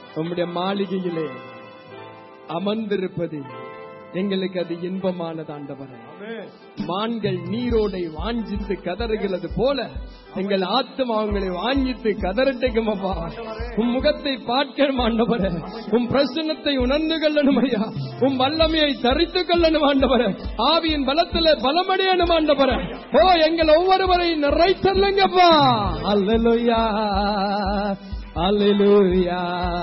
உம்முடைய மாளிகையிலே அமர்ந்திருப்பது எங்களுக்கு அது இன்பமானது ஆண்டவரே மான்கள் நீரோடை வாஞ்சித்து கதறுகிறது போல எங்கள் ஆத்மா அவங்களை வாஞ்சித்து கதறட்டும் அப்பா உம் முகத்தை பார்க்கணும் ஆண்டவரே உம் பிரசன்னத்தை உணர்ந்து கொள்ளணும் ஐயா உம் வல்லமையை தரித்து கொள்ளணும் ஆண்டவரே ஆவியின் பலத்துல பலமடையணும் ஆண்டவரே ஓ எங்கள் ஒவ்வொருவரை நிறைத்தல்லுங்கப்பா அல்லலுயா அல்லலுயா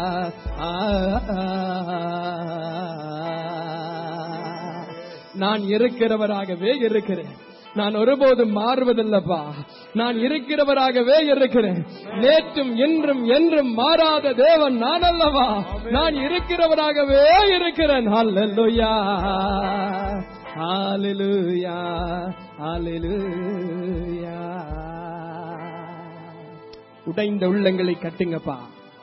நான் இருக்கிறவராகவே இருக்கிறேன் நான் ஒருபோதும் மாறுவதில்லப்பா நான் இருக்கிறவராகவே இருக்கிறேன் நேற்றும் இன்றும் என்றும் மாறாத தேவன் நான் அல்லவா நான் இருக்கிறவராகவே இருக்கிறேன் ஹalleluya ஹalleluya ஹalleluya உடைந்த உள்ளங்களை கட்டுங்கப்பா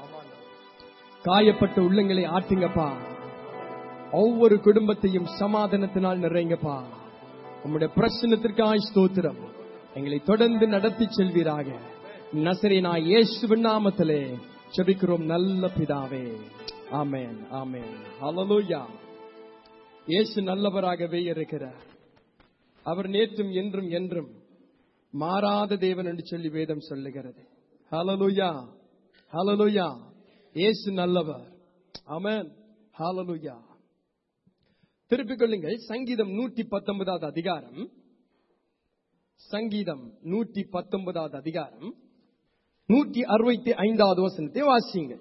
காயப்பட்ட உள்ளங்களை ஆட்டுங்கப்பா ஒவ்வொரு குடும்பத்தையும் சமாதானத்தினால் நிறைங்கப்பா உம்முடைய பிரச்சனத்திற்காய் ஸ்தோத்திரம் எங்களை தொடர்ந்து நடத்தி செல்வீராக நசரேனா இயேசுவின் நாமத்திலே ஜெபிக்கிறோம் நல்ல பிதாவே ஆமென் ஆமென் ஹalleluya இயேசு நல்லவராகவே இருக்கிறார் அவர் நேற்றும் என்றும் என்றும் மாறாத தேவன் என்று சொல்லி வேதம் சொல்லுகிறது ஹalleluya ஹalleluya இயேசு நல்லவர் ஆமென் ஹalleluya திருப்பிக் கொள்ளுங்கள் சங்கீதம் நூற்றி பத்தொன்பதாவது அதிகாரம் சங்கீதம் நூற்றி பத்தொன்பதாவது அதிகாரம் நூற்றி அறுபத்தி ஐந்தாவது வசனத்தை வாசியுங்கள்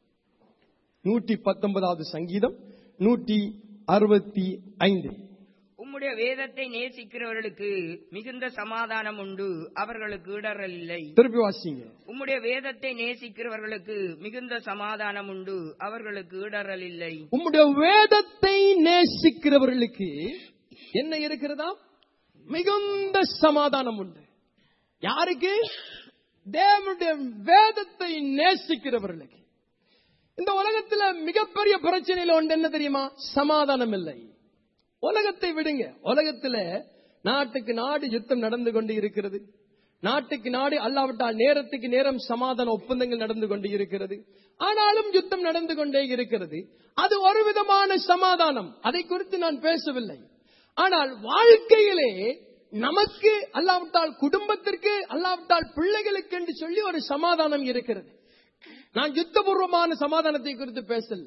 நூற்றி பத்தொன்பதாவது சங்கீதம் நூற்றி அறுபத்தி ஐந்து உம்முடைய வேதத்தை நேசிக்கிறவர்களுக்கு மிகுந்த சமாதானம் உண்டு அவர்களுக்கு இடரல் இல்லை திருப்பி வாசிங்க உம்முடைய வேதத்தை நேசிக்கிறவர்களுக்கு மிகுந்த சமாதானம் உண்டு அவர்களுக்கு இடரல் இல்லை உம்முடைய வேதத்தை நேசிக்கிறவர்களுக்கு என்ன இருக்கிறதா மிகுந்த சமாதானம் உண்டு யாருக்கு தேவனுடைய வேதத்தை நேசிக்கிறவர்களுக்கு இந்த உலகத்துல மிகப்பெரிய பிரச்சனையில ஒன்று என்ன தெரியுமா சமாதானம் இல்லை உலகத்தை விடுங்க உலகத்துல நாட்டுக்கு நாடு யுத்தம் நடந்து கொண்டு இருக்கிறது நாட்டுக்கு நாடு அல்லாவிட்டால் நேரத்துக்கு நேரம் சமாதான ஒப்பந்தங்கள் நடந்து கொண்டு இருக்கிறது ஆனாலும் யுத்தம் நடந்து கொண்டே இருக்கிறது அது ஒரு விதமான சமாதானம் அதை குறித்து நான் பேசவில்லை ஆனால் வாழ்க்கையிலே நமக்கு அல்லாவிட்டால் குடும்பத்திற்கு அல்லாவிட்டால் பிள்ளைகளுக்கு என்று சொல்லி ஒரு சமாதானம் இருக்கிறது நான் யுத்தபூர்வமான சமாதானத்தை குறித்து பேசல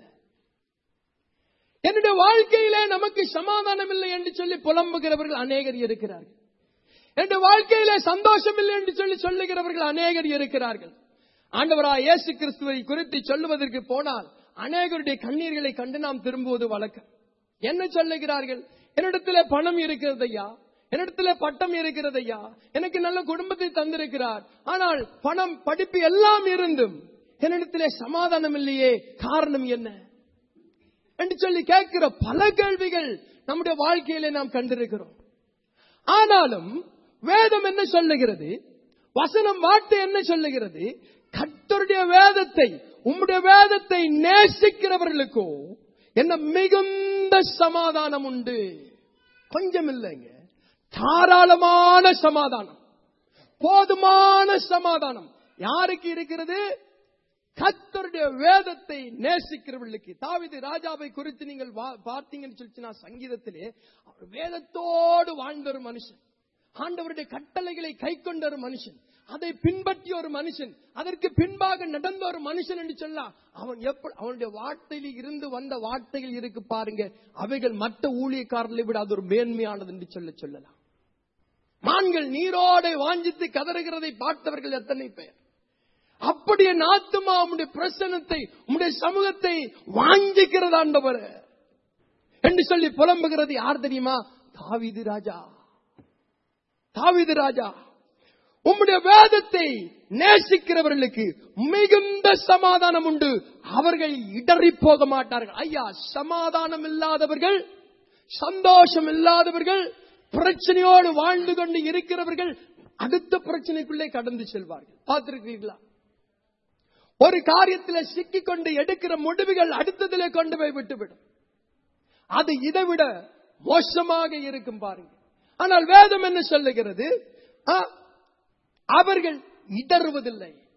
என்னுடைய வாழ்க்கையிலே நமக்கு சமாதானம் இல்லை என்று சொல்லி புலம்புகிறவர்கள் அநேகர் இருக்கிறார்கள் என்னுடைய வாழ்க்கையிலே சந்தோஷம் இல்லை என்று சொல்லி சொல்லுகிறவர்கள் அநேகர் இருக்கிறார்கள் ஆண்டவராய் இயேசு கிறிஸ்துவை குறித்து சொல்லுவதற்கு போனால் அநேகருடைய கண்ணீர்களை கண்டு நாம் திரும்புவது வழக்கம் என்ன சொல்லுகிறார்கள் என்னிடத்திலே பணம் இருக்கிறது ஐயா என்னிடத்திலே பட்டம் இருக்கிறது ஐயா எனக்கு நல்ல குடும்பத்தை தந்திருக்கிறார் ஆனால் பணம் படிப்பு எல்லாம் இருந்தும் என்னிடத்திலே சமாதானம் இல்லையே காரணம் என்ன என்று சொல்லி கேட்கிற பல கேள்விகள் நம்முடைய வாழ்க்கையிலே நாம் கண்டிருக்கிறோம் ஆனாலும் வேதம் என்ன சொல்லுகிறது வசனம் வார்த்தை என்ன சொல்லுகிறது கர்த்தருடைய வேதத்தை உம்முடைய வேதத்தை நேசிக்கிறவர்களுக்கோ என்ன மிகுந்த சமாதானம் உண்டு கொஞ்சம் இல்லைங்க தாராளமான சமாதானம் போதுமான சமாதானம் யாருக்கு இருக்கிறது கத்தருடைய வேதத்தை நேசிக்கிறவர்களுக்கு தாவிது ராஜாவை குறித்து நீங்கள் வா- பார்த்தீங்கன்னு சொல்லிச்சுன்னா சங்கீதத்திலே அவர் வேதத்தோடு வாழ்ந்த ஒரு மனுஷன் ஆண்டவருடைய கட்டளைகளை கை கொண்ட ஒரு மனுஷன் அதை பின்பற்றிய ஒரு மனுஷன் அதற்கு பின்பாக நடந்த ஒரு மனுஷன் என்று சொல்லலாம் அவன் எப்படி அவனுடைய வார்த்தையில் இருந்து வந்த வார்த்தைகள் இருக்கு பாருங்க அவைகள் மற்ற ஊழியக்காரர்களை விட அது ஒரு மேன்மையானது என்று சொல்ல சொல்லலாம் மான்கள் நீரோடை வாஞ்சித்து கதறுகிறதை பார்த்தவர்கள் எத்தனை பேர் அப்படி என் ஆத்துமா உம்முடைய பிரசனத்தை உம்முடைய சமூகத்தை வாஞ்சிக்கிறது ஆண்டவர் என்று சொல்லி புலம்புகிறது யார் தெரியுமா தாவீது ராஜா தாவீது ராஜா உம்முடைய வேதத்தை நேசிக்கிறவர்களுக்கு மிகுந்த சமாதானம் உண்டு அவர்கள் இடறி போக மாட்டார்கள் ஐயா சமாதானம் இல்லாதவர்கள் சந்தோஷம் இல்லாதவர்கள் பிரச்சனையோடு வாழ்ந்து கொண்டு இருக்கிறவர்கள் அடுத்த பிரச்சனைக்குள்ளே கடந்து செல்வார்கள் பார்த்திருக்கிறீர்களா ஒரு காரியத்தில் சிக்கிக்கொண்டு எடுக்கிற முடிவுகள் அடுத்ததிலே கொண்டு போய் விட்டுவிடும் அது இதை விட மோசமாக இருக்கும் பாருங்க ஆனால் வேதம் என்ன சொல்லுகிறது ஆ, அவர்கள் இடறுவதில்லை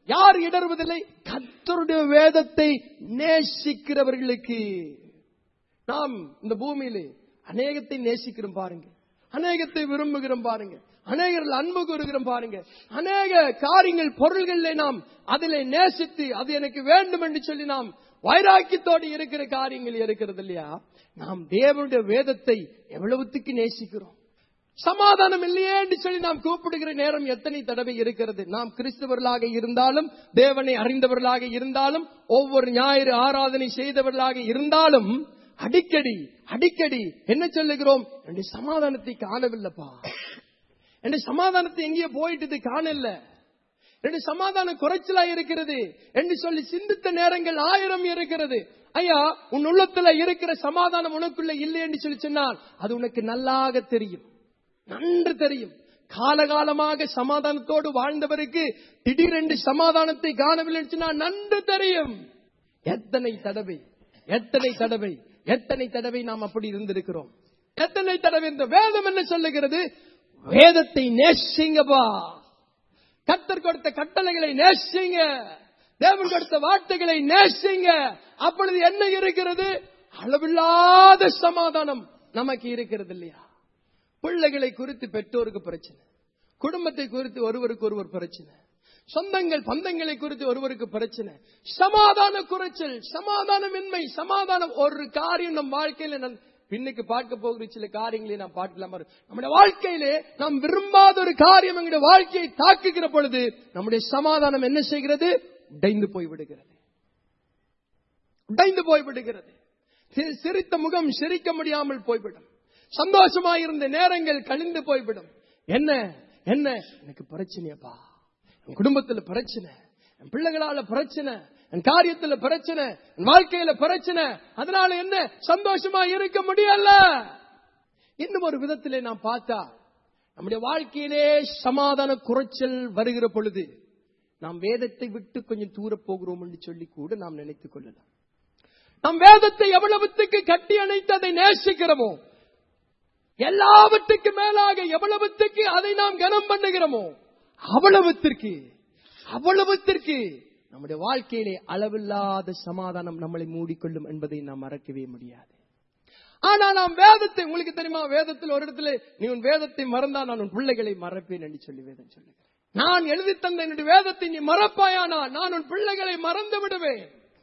யார் இடறுவதில்லை கர்த்தருடைய வேதத்தை நேசிக்கிறவர்களுக்கு நாம் இந்த பூமியிலே அநேகத்தை நேசிக்கிறோம் பாருங்க அநேகத்தை விரும்புகிறோம் பாருங்க அநேகர்கள் அன்பு கூறுகிறோம் பாருங்க அநேக காரியங்கள் பொருள்களிலே நாம் அதிலே நேசித்து அது எனக்கு வேண்டும் என்று சொல்லி நாம் வைராக்கியத்தோடு இருக்கிற காரியங்கள் இருக்கிறது இல்லையா நாம் தேவனுடைய வேதத்தை எவ்வளவுத்துக்கு நேசிக்கிறோம் சமாதானம் இல்லையே என்று சொல்லி நாம் கூப்பிடுகிற நேரம் எத்தனை தடவை இருக்கிறது நாம் கிறிஸ்தவர்களாக இருந்தாலும் தேவனை அறிந்தவர்களாக இருந்தாலும் ஒவ்வொரு ஞாயிறு ஆராதனை செய்தவர்களாக இருந்தாலும் அடிக்கடி அடிக்கடி என்ன சொல்லுகிறோம் என்னுடைய சமாதானத்தை காணவில்லைப்பா என்னுடைய சமாதானத்தை எங்கேயோ போயிட்டது காணல என்னுடைய சமாதானம் குறைச்சலா இருக்கிறது என்று சொல்லி சிந்தித்த நேரங்கள் ஆயிரம் இருக்கிறது ஐயா உன் உள்ளத்துல இருக்கிற சமாதானம் உனக்குள்ள இல்லை என்று சொல்லி சொன்னால் அது உனக்கு நல்லாக தெரியும் நன்று தெரியும் காலகாலமாக சமாதானத்தோடு வாழ்ந்தவருக்கு திடீரென்று சமாதானத்தை காணவில்லை என்று சொன்னால் நன்று தெரியும் எத்தனை தடவை எத்தனை தடவை எத்தனை தடவை நாம் அப்படி இருந்திருக்கிறோம் எத்தனை தடவை இந்த வேதம் என்ன சொல்லுகிறது வேதத்தை நேசிங்கப்பா கத்தர் கொடுத்த கட்டளைகளை நேசிங்க தேவன் கொடுத்த வார்த்தைகளை நேசிங்க அப்பொழுது என்ன இருக்கிறது அளவில்லாத சமாதானம் நமக்கு இருக்கிறது இல்லையா பிள்ளைகளை குறித்து பெற்றோருக்கு பிரச்சனை குடும்பத்தை குறித்து ஒருவருக்கு ஒருவர் பிரச்சனை சொந்தங்கள் பந்தங்களை குறித்து ஒருவருக்கு பிரச்சனை சமாதான குறைச்சல் சமாதானமின்மை சமாதானம் ஒரு காரியம் நம் வாழ்க்கையில நம் பின்னுக்கு பார்க்க போகிற சில காரியங்களை நாம் பார்க்கலாம் பாரு. நம்முடைய வாழ்க்கையிலே நாம் விரும்பாத ஒரு காரியம் எங்களுடைய வாழ்க்கையை தாக்குகிற பொழுது நம்முடைய சமாதானம் என்ன செய்கிறது உடைந்து போய் விடுகிறது உடைந்து போய் விடுகிறது சி- சிரித்த முகம் சிரிக்க முடியாமல் போய்விடும் சந்தோஷமாயிருந்த நேரங்கள் கழிந்து போய்விடும் என்ன என்ன எனக்கு பிரச்சனையப்பா என் குடும்பத்துல பிரச்சனை என் பிள்ளைகளால பிரச்சனை என் காரியத்துல பிரச்சனை என் வாழ்க்கையில பிரச்சனை அதனால என்ன சந்தோஷமா இருக்க முடியல இன்னும் ஒரு விதத்திலே நாம் பார்த்தா நம்முடைய வாழ்க்கையிலே சமாதான குறைச்சல் வருகிற பொழுது நாம் வேதத்தை விட்டு கொஞ்சம் தூர போகிறோம் என்று சொல்லி கூட நாம் நினைத்துக் கொள்ளலாம் நம் வேதத்தை எவ்வளவுத்துக்கு கட்டி அணைத்து அதை நேசிக்கிறோமோ எல்லாவற்றுக்கு மேலாக எவ்வளவுத்துக்கு அதை நாம் கனம் பண்ணுகிறோமோ அவ்வளவுத்திற்கு அவ்வளவுத்திற்கு நம்முடைய வாழ்க்கையிலே அளவில்லாத சமாதானம் நம்மளை மூடிக்கொள்ளும் என்பதை நாம் மறக்கவே முடியாது ஆனா நாம் வேதத்தை உங்களுக்கு தெரியுமா வேதத்தில் ஒரு இடத்துல நீ உன் வேதத்தை மறந்தா நான் உன் பிள்ளைகளை மறப்பேன் என்று சொல்லி வேதம் சொல்லுகிறேன் நான் எழுதி தந்த என்னுடைய வேதத்தை நீ மறப்பாயானா நான் உன் பிள்ளைகளை மறந்து விடுவேன்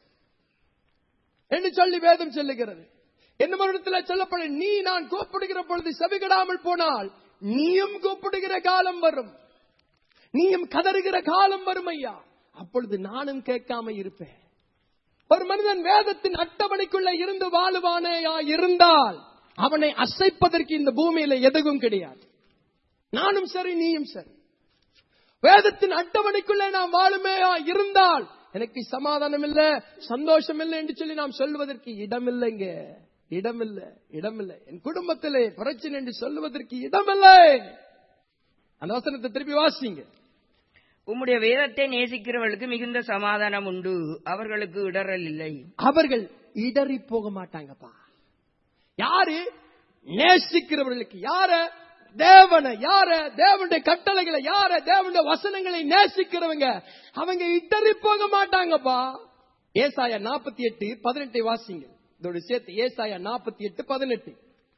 என்று சொல்லி வேதம் சொல்லுகிறது என்ன இடத்துல சொல்லப்படும் நீ நான் கூப்பிடுகிற பொழுது செவிகடாமல் போனால் நீயும் கூப்பிடுகிற காலம் வரும் நீயும் கதறுகிற காலம் வரும் ஐயா அப்பொழுது நானும் கேட்காம இருப்பேன் ஒரு மனிதன் வேதத்தின் அட்டவணைக்குள்ள இருந்து வாழுவானேயா இருந்தால் அவனை அசைப்பதற்கு இந்த பூமியில எதுவும் கிடையாது நானும் சரி நீயும் சரி வேதத்தின் அட்டவணைக்குள்ளே நாம் வாழுமேயா இருந்தால் எனக்கு சமாதானம் இல்ல சந்தோஷம் இல்லை என்று சொல்லி நாம் சொல்வதற்கு இடமில்லைங்க இடமில்லை இடமில்லை என் குடும்பத்திலே பிரச்சனை என்று சொல்லுவதற்கு இடமில்லை அந்த வசனத்தை திருப்பி வாசிங்க உம்முடைய வேதத்தை நேசிக்கிறவர்களுக்கு மிகுந்த சமாதானம் உண்டு அவர்களுக்கு இடறல் இல்லை அவர்கள் இடறி போக மாட்டாங்கப்பா யாரு நேசிக்கிறவர்களுக்கு யார தேவனை யார தேவனுடைய கட்டளைகளை யார தேவனுடைய வசனங்களை நேசிக்கிறவங்க அவங்க இடறி போக மாட்டாங்கப்பா ஏசாயா நாற்பத்தி எட்டு பதினெட்டை வாசிங்க இதோட சேர்த்து ஏசாயா நாற்பத்தி எட்டு பதினெட்டு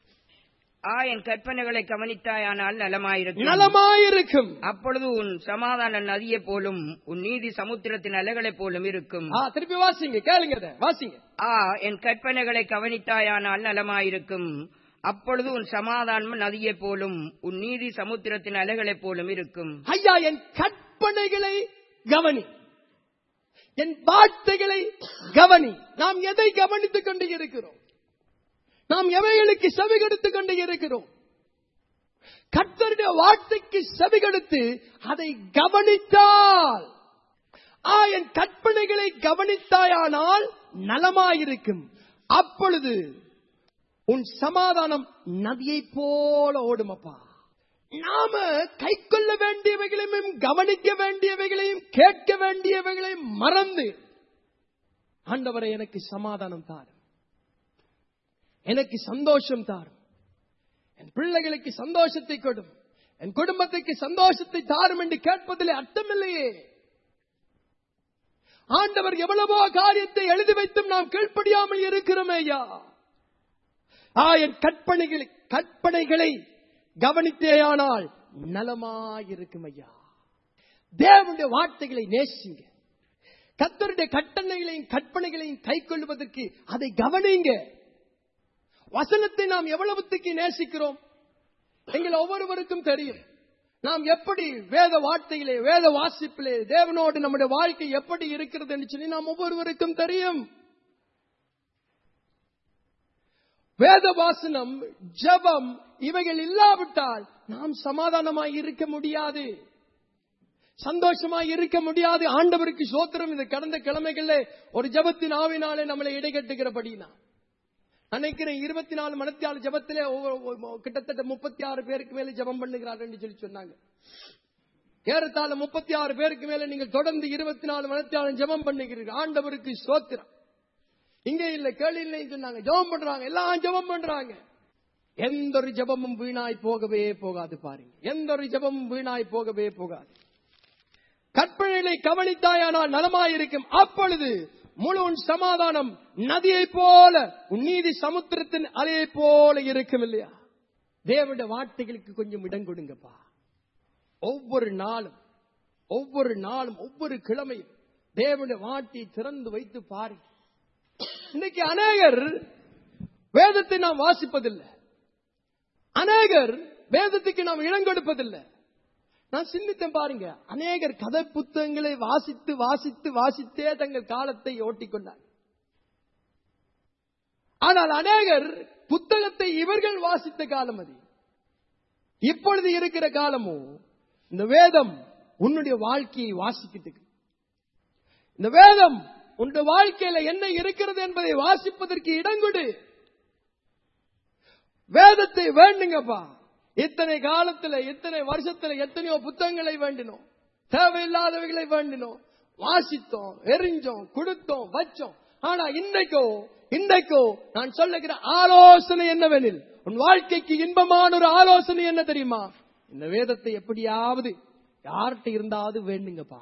ஆ என் கற்பனைகளை கவனித்தாயானால் நலமாயிருக்கும் நலமாயிருக்கும் அப்பொழுது உன் சமாதான நதியை போலும் உன் நீதி சமுத்திரத்தின் அலைகளைப் போலும் இருக்கும் ஆ, திருப்பி வாசிங்க கேளுங்க இதை, வாசிங்க ஆ என் கற்பனைகளை கவனித்தாயானால் நலமாயிருக்கும் அப்பொழுது உன் சமாதானம் நதியைப் போலும் உன் நீதி சமுத்திரத்தின் அலைகளைப் போலும் இருக்கும் ஐயா என் கற்பனைகளை கவனி என் வார்த்தைகளை கவனி நாம் எதை கவனித்துக் கொண்டு இருக்கிறோம் நாம் எவைகளுக்கு செவிகெடுத்துக் கொண்டு இருக்கிறோம் கர்த்தருடைய வார்த்தைக்கு செவிகெடுத்து அதை கவனித்தால் ஆ என் கற்பனைகளை கவனித்தாயானால் நலமாயிருக்கும் அப்பொழுது உன் சமாதானம் நதியைப் போல ஓடுமப்பா நாம கை கொள்ள வேண்டியவைகளையும் கவனிக்க வேண்டியவைகளையும் கேட்க வேண்டியவைகளையும் மறந்து ஆண்டவரை எனக்கு சமாதானம் தாரும் எனக்கு சந்தோஷம் தாரும் என் பிள்ளைகளுக்கு சந்தோஷத்தை கொடும் என் குடும்பத்துக்கு சந்தோஷத்தை தாரும் என்று கேட்பதிலே அர்த்தமில்லையே ஆண்டவர் எவ்வளவோ காரியத்தை எழுதி வைத்தும் நாம் கீழ்ப்படியாமல் இருக்கிறோமே ஐயா ஆ என் கற்பனைகளை கற்பனைகளை கவனித்தேயானால் நலமாயிருக்கும் ஐயா தேவனுடைய வார்த்தைகளை நேசிங்க கத்தருடைய கட்டளைகளையும் கற்பனைகளையும் கை கொள்வதற்கு அதை கவனிங்க வசனத்தை நாம் எவ்வளவுத்துக்கு நேசிக்கிறோம் எங்கள் ஒவ்வொருவருக்கும் தெரியும் நாம் எப்படி வேத வார்த்தையிலே வேத வாசிப்பிலே தேவனோடு நம்முடைய வாழ்க்கை எப்படி இருக்கிறது என்று சொல்லி நாம் ஒவ்வொருவருக்கும் தெரியும் வேத வாசனம் ஜபம் இவைகள் இல்லாவிட்டால் நாம் சமாதானமாய் இருக்க முடியாது சந்தோஷமாய் இருக்க முடியாது ஆண்டவருக்கு சோத்திரம் இந்த கடந்த கிழமைகள்ல ஒரு ஜபத்தின் ஆவினாலே நம்மளை இடைகட்டுகிறபடினா நினைக்கிறேன் இருபத்தி நாலு மணத்தியாளு ஜபத்திலே ஒவ்வொரு- ஒவ்வொரு- கிட்டத்தட்ட முப்பத்தி ஆறு பேருக்கு மேல ஜபம் பண்ணுகிறார்கள் சொல்லி சொன்னாங்க ஏறத்தாழ முப்பத்தி ஆறு பேருக்கு மேல நீங்கள் தொடர்ந்து இருபத்தி நாலு மணத்தியாலும் ஜபம் பண்ணுகிறீர்கள் ஆண்டவருக்கு சோத்திரம் இங்க இல்ல கேள்வி இல்லைன்னு சொன்னாங்க ஜெபம் பண்றாங்க எல்லாம் ஜெபம் பண்றாங்க எந்த ஒரு ஜெபமும் வீணாய் போகவே போகாது பாருங்க எந்த ஒரு ஜெபமும் வீணாய் போகவே போகாது கற்பனைகளை கவனித்தாயானால் நலமாயிருக்கும் அப்பொழுது முழு உன் சமாதானம் நதியைப் போல உன் நீதி சமுத்திரத்தின் அலையைப் போல இருக்கும் இல்லையா தேவனுடைய வார்த்தைகளுக்கு கொஞ்சம் இடம் கொடுங்கப்பா ஒவ்வொரு நாளும் ஒவ்வொரு நாளும் ஒவ்வொரு கிழமையும் தேவனுடைய வார்த்தையை திறந்து வைத்து பாருங்க இன்னைக்கு அநேகர் வேதத்தை நாம் வாசிப்பதில்லை அநேகர் வேதத்துக்கு நாம் இடம் கொடுப்பதில்லை நான் சிந்தித்தேன் பாருங்க அநேகர் கதை புத்தகங்களை வாசித்து வாசித்து வாசித்தே தங்கள் காலத்தை ஓட்டிக்கொண்டார் ஆனால் அநேகர் புத்தகத்தை இவர்கள் வாசித்த காலம் அது இப்பொழுது இருக்கிற காலமோ இந்த வேதம் உன்னுடைய வாழ்க்கையை வாசிக்கிறதுக்கு இந்த வேதம் உன்னுடைய வாழ்க்கையில என்ன இருக்கிறது என்பதை வாசிப்பதற்கு இடங்கொடு வேதத்தை வேண்டுங்கப்பா இத்தனை காலத்துல இத்தனை வருஷத்துல எத்தனையோ புத்தகங்களை வேண்டினோம் தேவையில்லாதவைகளை வேண்டினோம் வாசித்தோம் எரிஞ்சோம் கொடுத்தோம் வச்சோம் ஆனா இன்றைக்கோ இன்றைக்கோ நான் சொல்லுகிற ஆலோசனை என்னவெனில் உன் வாழ்க்கைக்கு இன்பமான ஒரு ஆலோசனை என்ன தெரியுமா இந்த வேதத்தை எப்படியாவது யார்கிட்ட இருந்தாவது வேண்டுங்கப்பா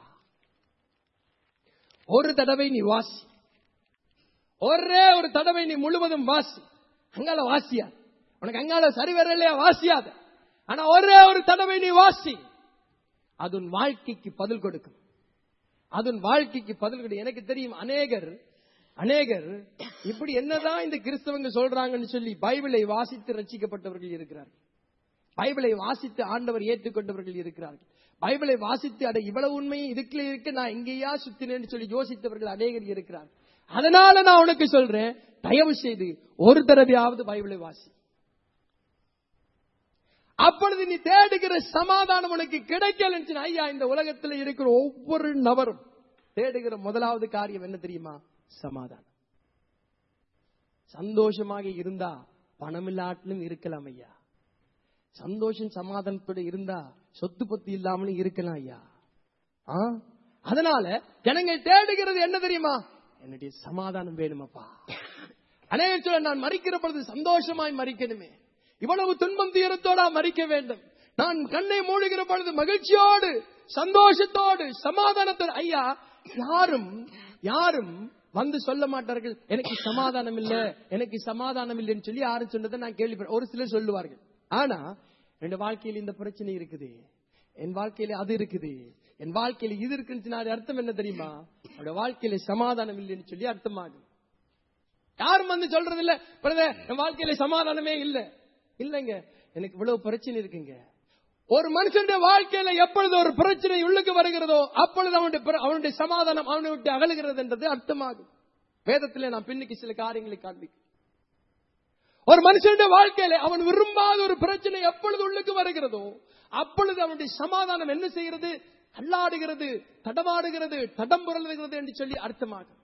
ஒரு தடவை நீ வாசி ஒரே ஒரு தடவை நீ முழுவதும் வாசி அங்கால வாசியா உனக்கு அங்கால சரி வரலையா வாசியாத ஆனா ஒரே ஒரு தடவை நீ வாசி அது உன் வாழ்க்கைக்கு பதில் கொடுக்கும் அது உன் வாழ்க்கைக்கு பதில் கொடுக்கும் எனக்கு தெரியும் அநேகர் அநேகர் இப்படி என்னதான் இந்த கிறிஸ்தவங்க சொல்றாங்கன்னு சொல்லி பைபிளை வாசித்து ரட்சிக்கப்பட்டவர்கள் இருக்கிறார்கள் பைபிளை வாசித்து ஆண்டவர் ஏற்றுக்கொண்டவர்கள் இருக்கிறார்கள் பைபிளை வாசித்து அட இவ்வளவு உண்மையும் இதுக்குள்ள இருக்கு நான் எங்கேயா சுத்தினேன்னு சொல்லி யோசித்தவர்கள் அநேகர் இருக்கிறார்கள் அதனால நான் உனக்கு சொல்றேன் தயவு செய்து ஒரு தடவையாவது பைபிளை வாசி அப்பொழுது நீ தேடுகிற சமாதானம் உனக்கு கிடைக்கலன்னு ஐயா இந்த உலகத்தில் இருக்கிற ஒவ்வொரு நபரும் தேடுகிற முதலாவது காரியம் என்ன தெரியுமா சமாதானம் சந்தோஷமாக இருந்தா பணம் இல்லாட்டிலும் இருக்கலாம் ஐயா சந்தோஷம் சமாதானத்தோட இருந்தா சொத்து பத்தி இல்லாமலும் இருக்கலாம் ஐயா ஆ? அதனால ஜனங்கள் தேடுகிறது என்ன தெரியுமா என்னுடைய சமாதானம் வேணுமப்பா அநேக சொல்ல நான் மறிக்கிற பொழுது சந்தோஷமாய் மறிக்கணுமே இவ்வளவு துன்பம் தீரத்தோட மறிக்க வேண்டும் நான் கண்ணை மூடுகிற பொழுது மகிழ்ச்சியோடு சந்தோஷத்தோடு சமாதானத்தோடு ஐயா யாரும் யாரும் வந்து சொல்ல மாட்டார்கள் எனக்கு சமாதானம் இல்ல எனக்கு சமாதானம் இல்லைன்னு சொல்லி யாரும் சொன்னதை நான் கேள்விப்பட்டேன் ஒரு சிலர் சொல்லுவார்கள் ஆனா என் வாழ்க்கையில் இந்த பிரச்சனை இருக்குது என் வாழ்க்கையில அது இருக்குது என் வாழ்க்கையில இது இருக்குன்னு அது அர்த்தம் என்ன தெரியுமா அவருடைய வாழ்க்கையில சமாதானம் இல்லைன்னு சொல்லி அர்த்தமாகும் யாரும் வந்து சொல்றது இல்ல பிரதர் என் வாழ்க்கையில சமாதானமே இல்ல இல்லைங்க எனக்கு இவ்வளவு பிரச்சனை இருக்குங்க ஒரு மனுஷனுடைய வாழ்க்கையில எப்பொழுது ஒரு பிரச்சனை உள்ளுக்கு வருகிறதோ அப்பொழுது அவனுடைய பிர- அவனுடைய சமாதானம் அவனை விட்டு அகலுகிறது என்றது அர்த்தமாகும் வேதத்திலே நான் பின்னுக்கு சில காரியங்களை காண்பிக்கும் ஒரு மனுஷனுடைய வாழ்க்கையில அவன் விரும்பாத ஒரு பிரச்சனை எப்பொழுது உள்ளுக்கு வருகிறதோ அப்பொழுது அவனுடைய சமாதானம் என்ன செய்கிறது அல்லாடுகிறது தடமாடுகிறது தடம் புரளுகிறது என்று சொல்லி அர்த்தமாகும்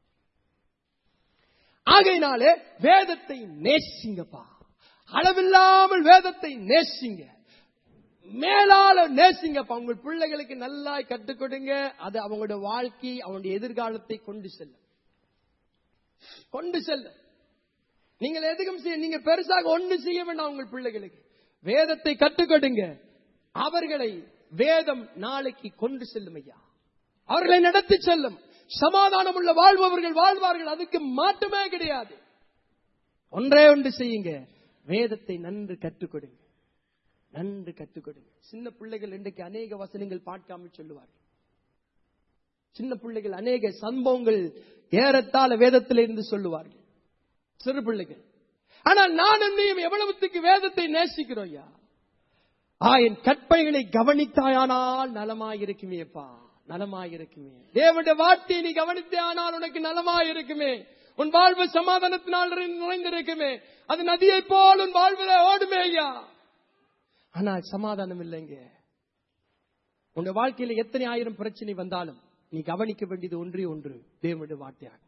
ஆகையினாலே வேதத்தை நேசிங்கப்பா அளவில்லாமல் வேதத்தை நேசிங்க மேலால நேசிங்கப்பா உங்கள் பிள்ளைகளுக்கு நல்லா கற்றுக் கொடுங்க அது அவங்களுடைய வாழ்க்கை அவங்களுடைய எதிர்காலத்தை கொண்டு செல்லும் கொண்டு செல்லும் நீங்கள் எதுக்கும் செய்ய நீங்க பெருசாக ஒன்று செய்ய வேண்டாம் உங்கள் பிள்ளைகளுக்கு வேதத்தை கற்றுக் கொடுங்க அவர்களை வேதம் நாளைக்கு கொண்டு செல்லும் ஐயா அவர்களை நடத்தி செல்லும் சமாதானம் உள்ள வாழ்பவர்கள் வாழ்வார்கள் அதுக்கு மாற்றமே கிடையாது ஒன்றே ஒன்று செய்யுங்க வேதத்தை நன்று கற்றுக் கொடுங்க நன்று கற்றுக் கொடுங்க சின்ன பிள்ளைகள் இன்றைக்கு அநேக வசனங்கள் பார்க்காமல் சொல்லுவார்கள் சின்ன பிள்ளைகள் அநேக சம்பவங்கள் ஏறத்தாழ வேதத்தில் இருந்து சொல்லுவார்கள் சிறு பிள்ளைகள் ஆனால் நான் என்னையும் எவ்வளவுத்துக்கு வேதத்தை நேசிக்கிறோம் ஐயா ஆ என் கற்பைகளை கவனித்தாயானால் நலமாயிருக்குமேப்பா நலமாயிருக்குமே தேவனுடைய வார்த்தையை நீ கவனித்தே ஆனால் உனக்கு நலமாயிருக்குமே உன் வாழ்வு சமாதானத்தினால் நுழைந்திருக்குமே அது நதியை போல் உன் வாழ்வில ஓடுமே ஐயா ஆனால் சமாதானம் இல்லைங்க உங்க வாழ்க்கையில எத்தனை ஆயிரம் பிரச்சனை வந்தாலும் நீ கவனிக்க வேண்டியது ஒன்றே ஒன்று தேவனுடைய வார்த்தையாகும்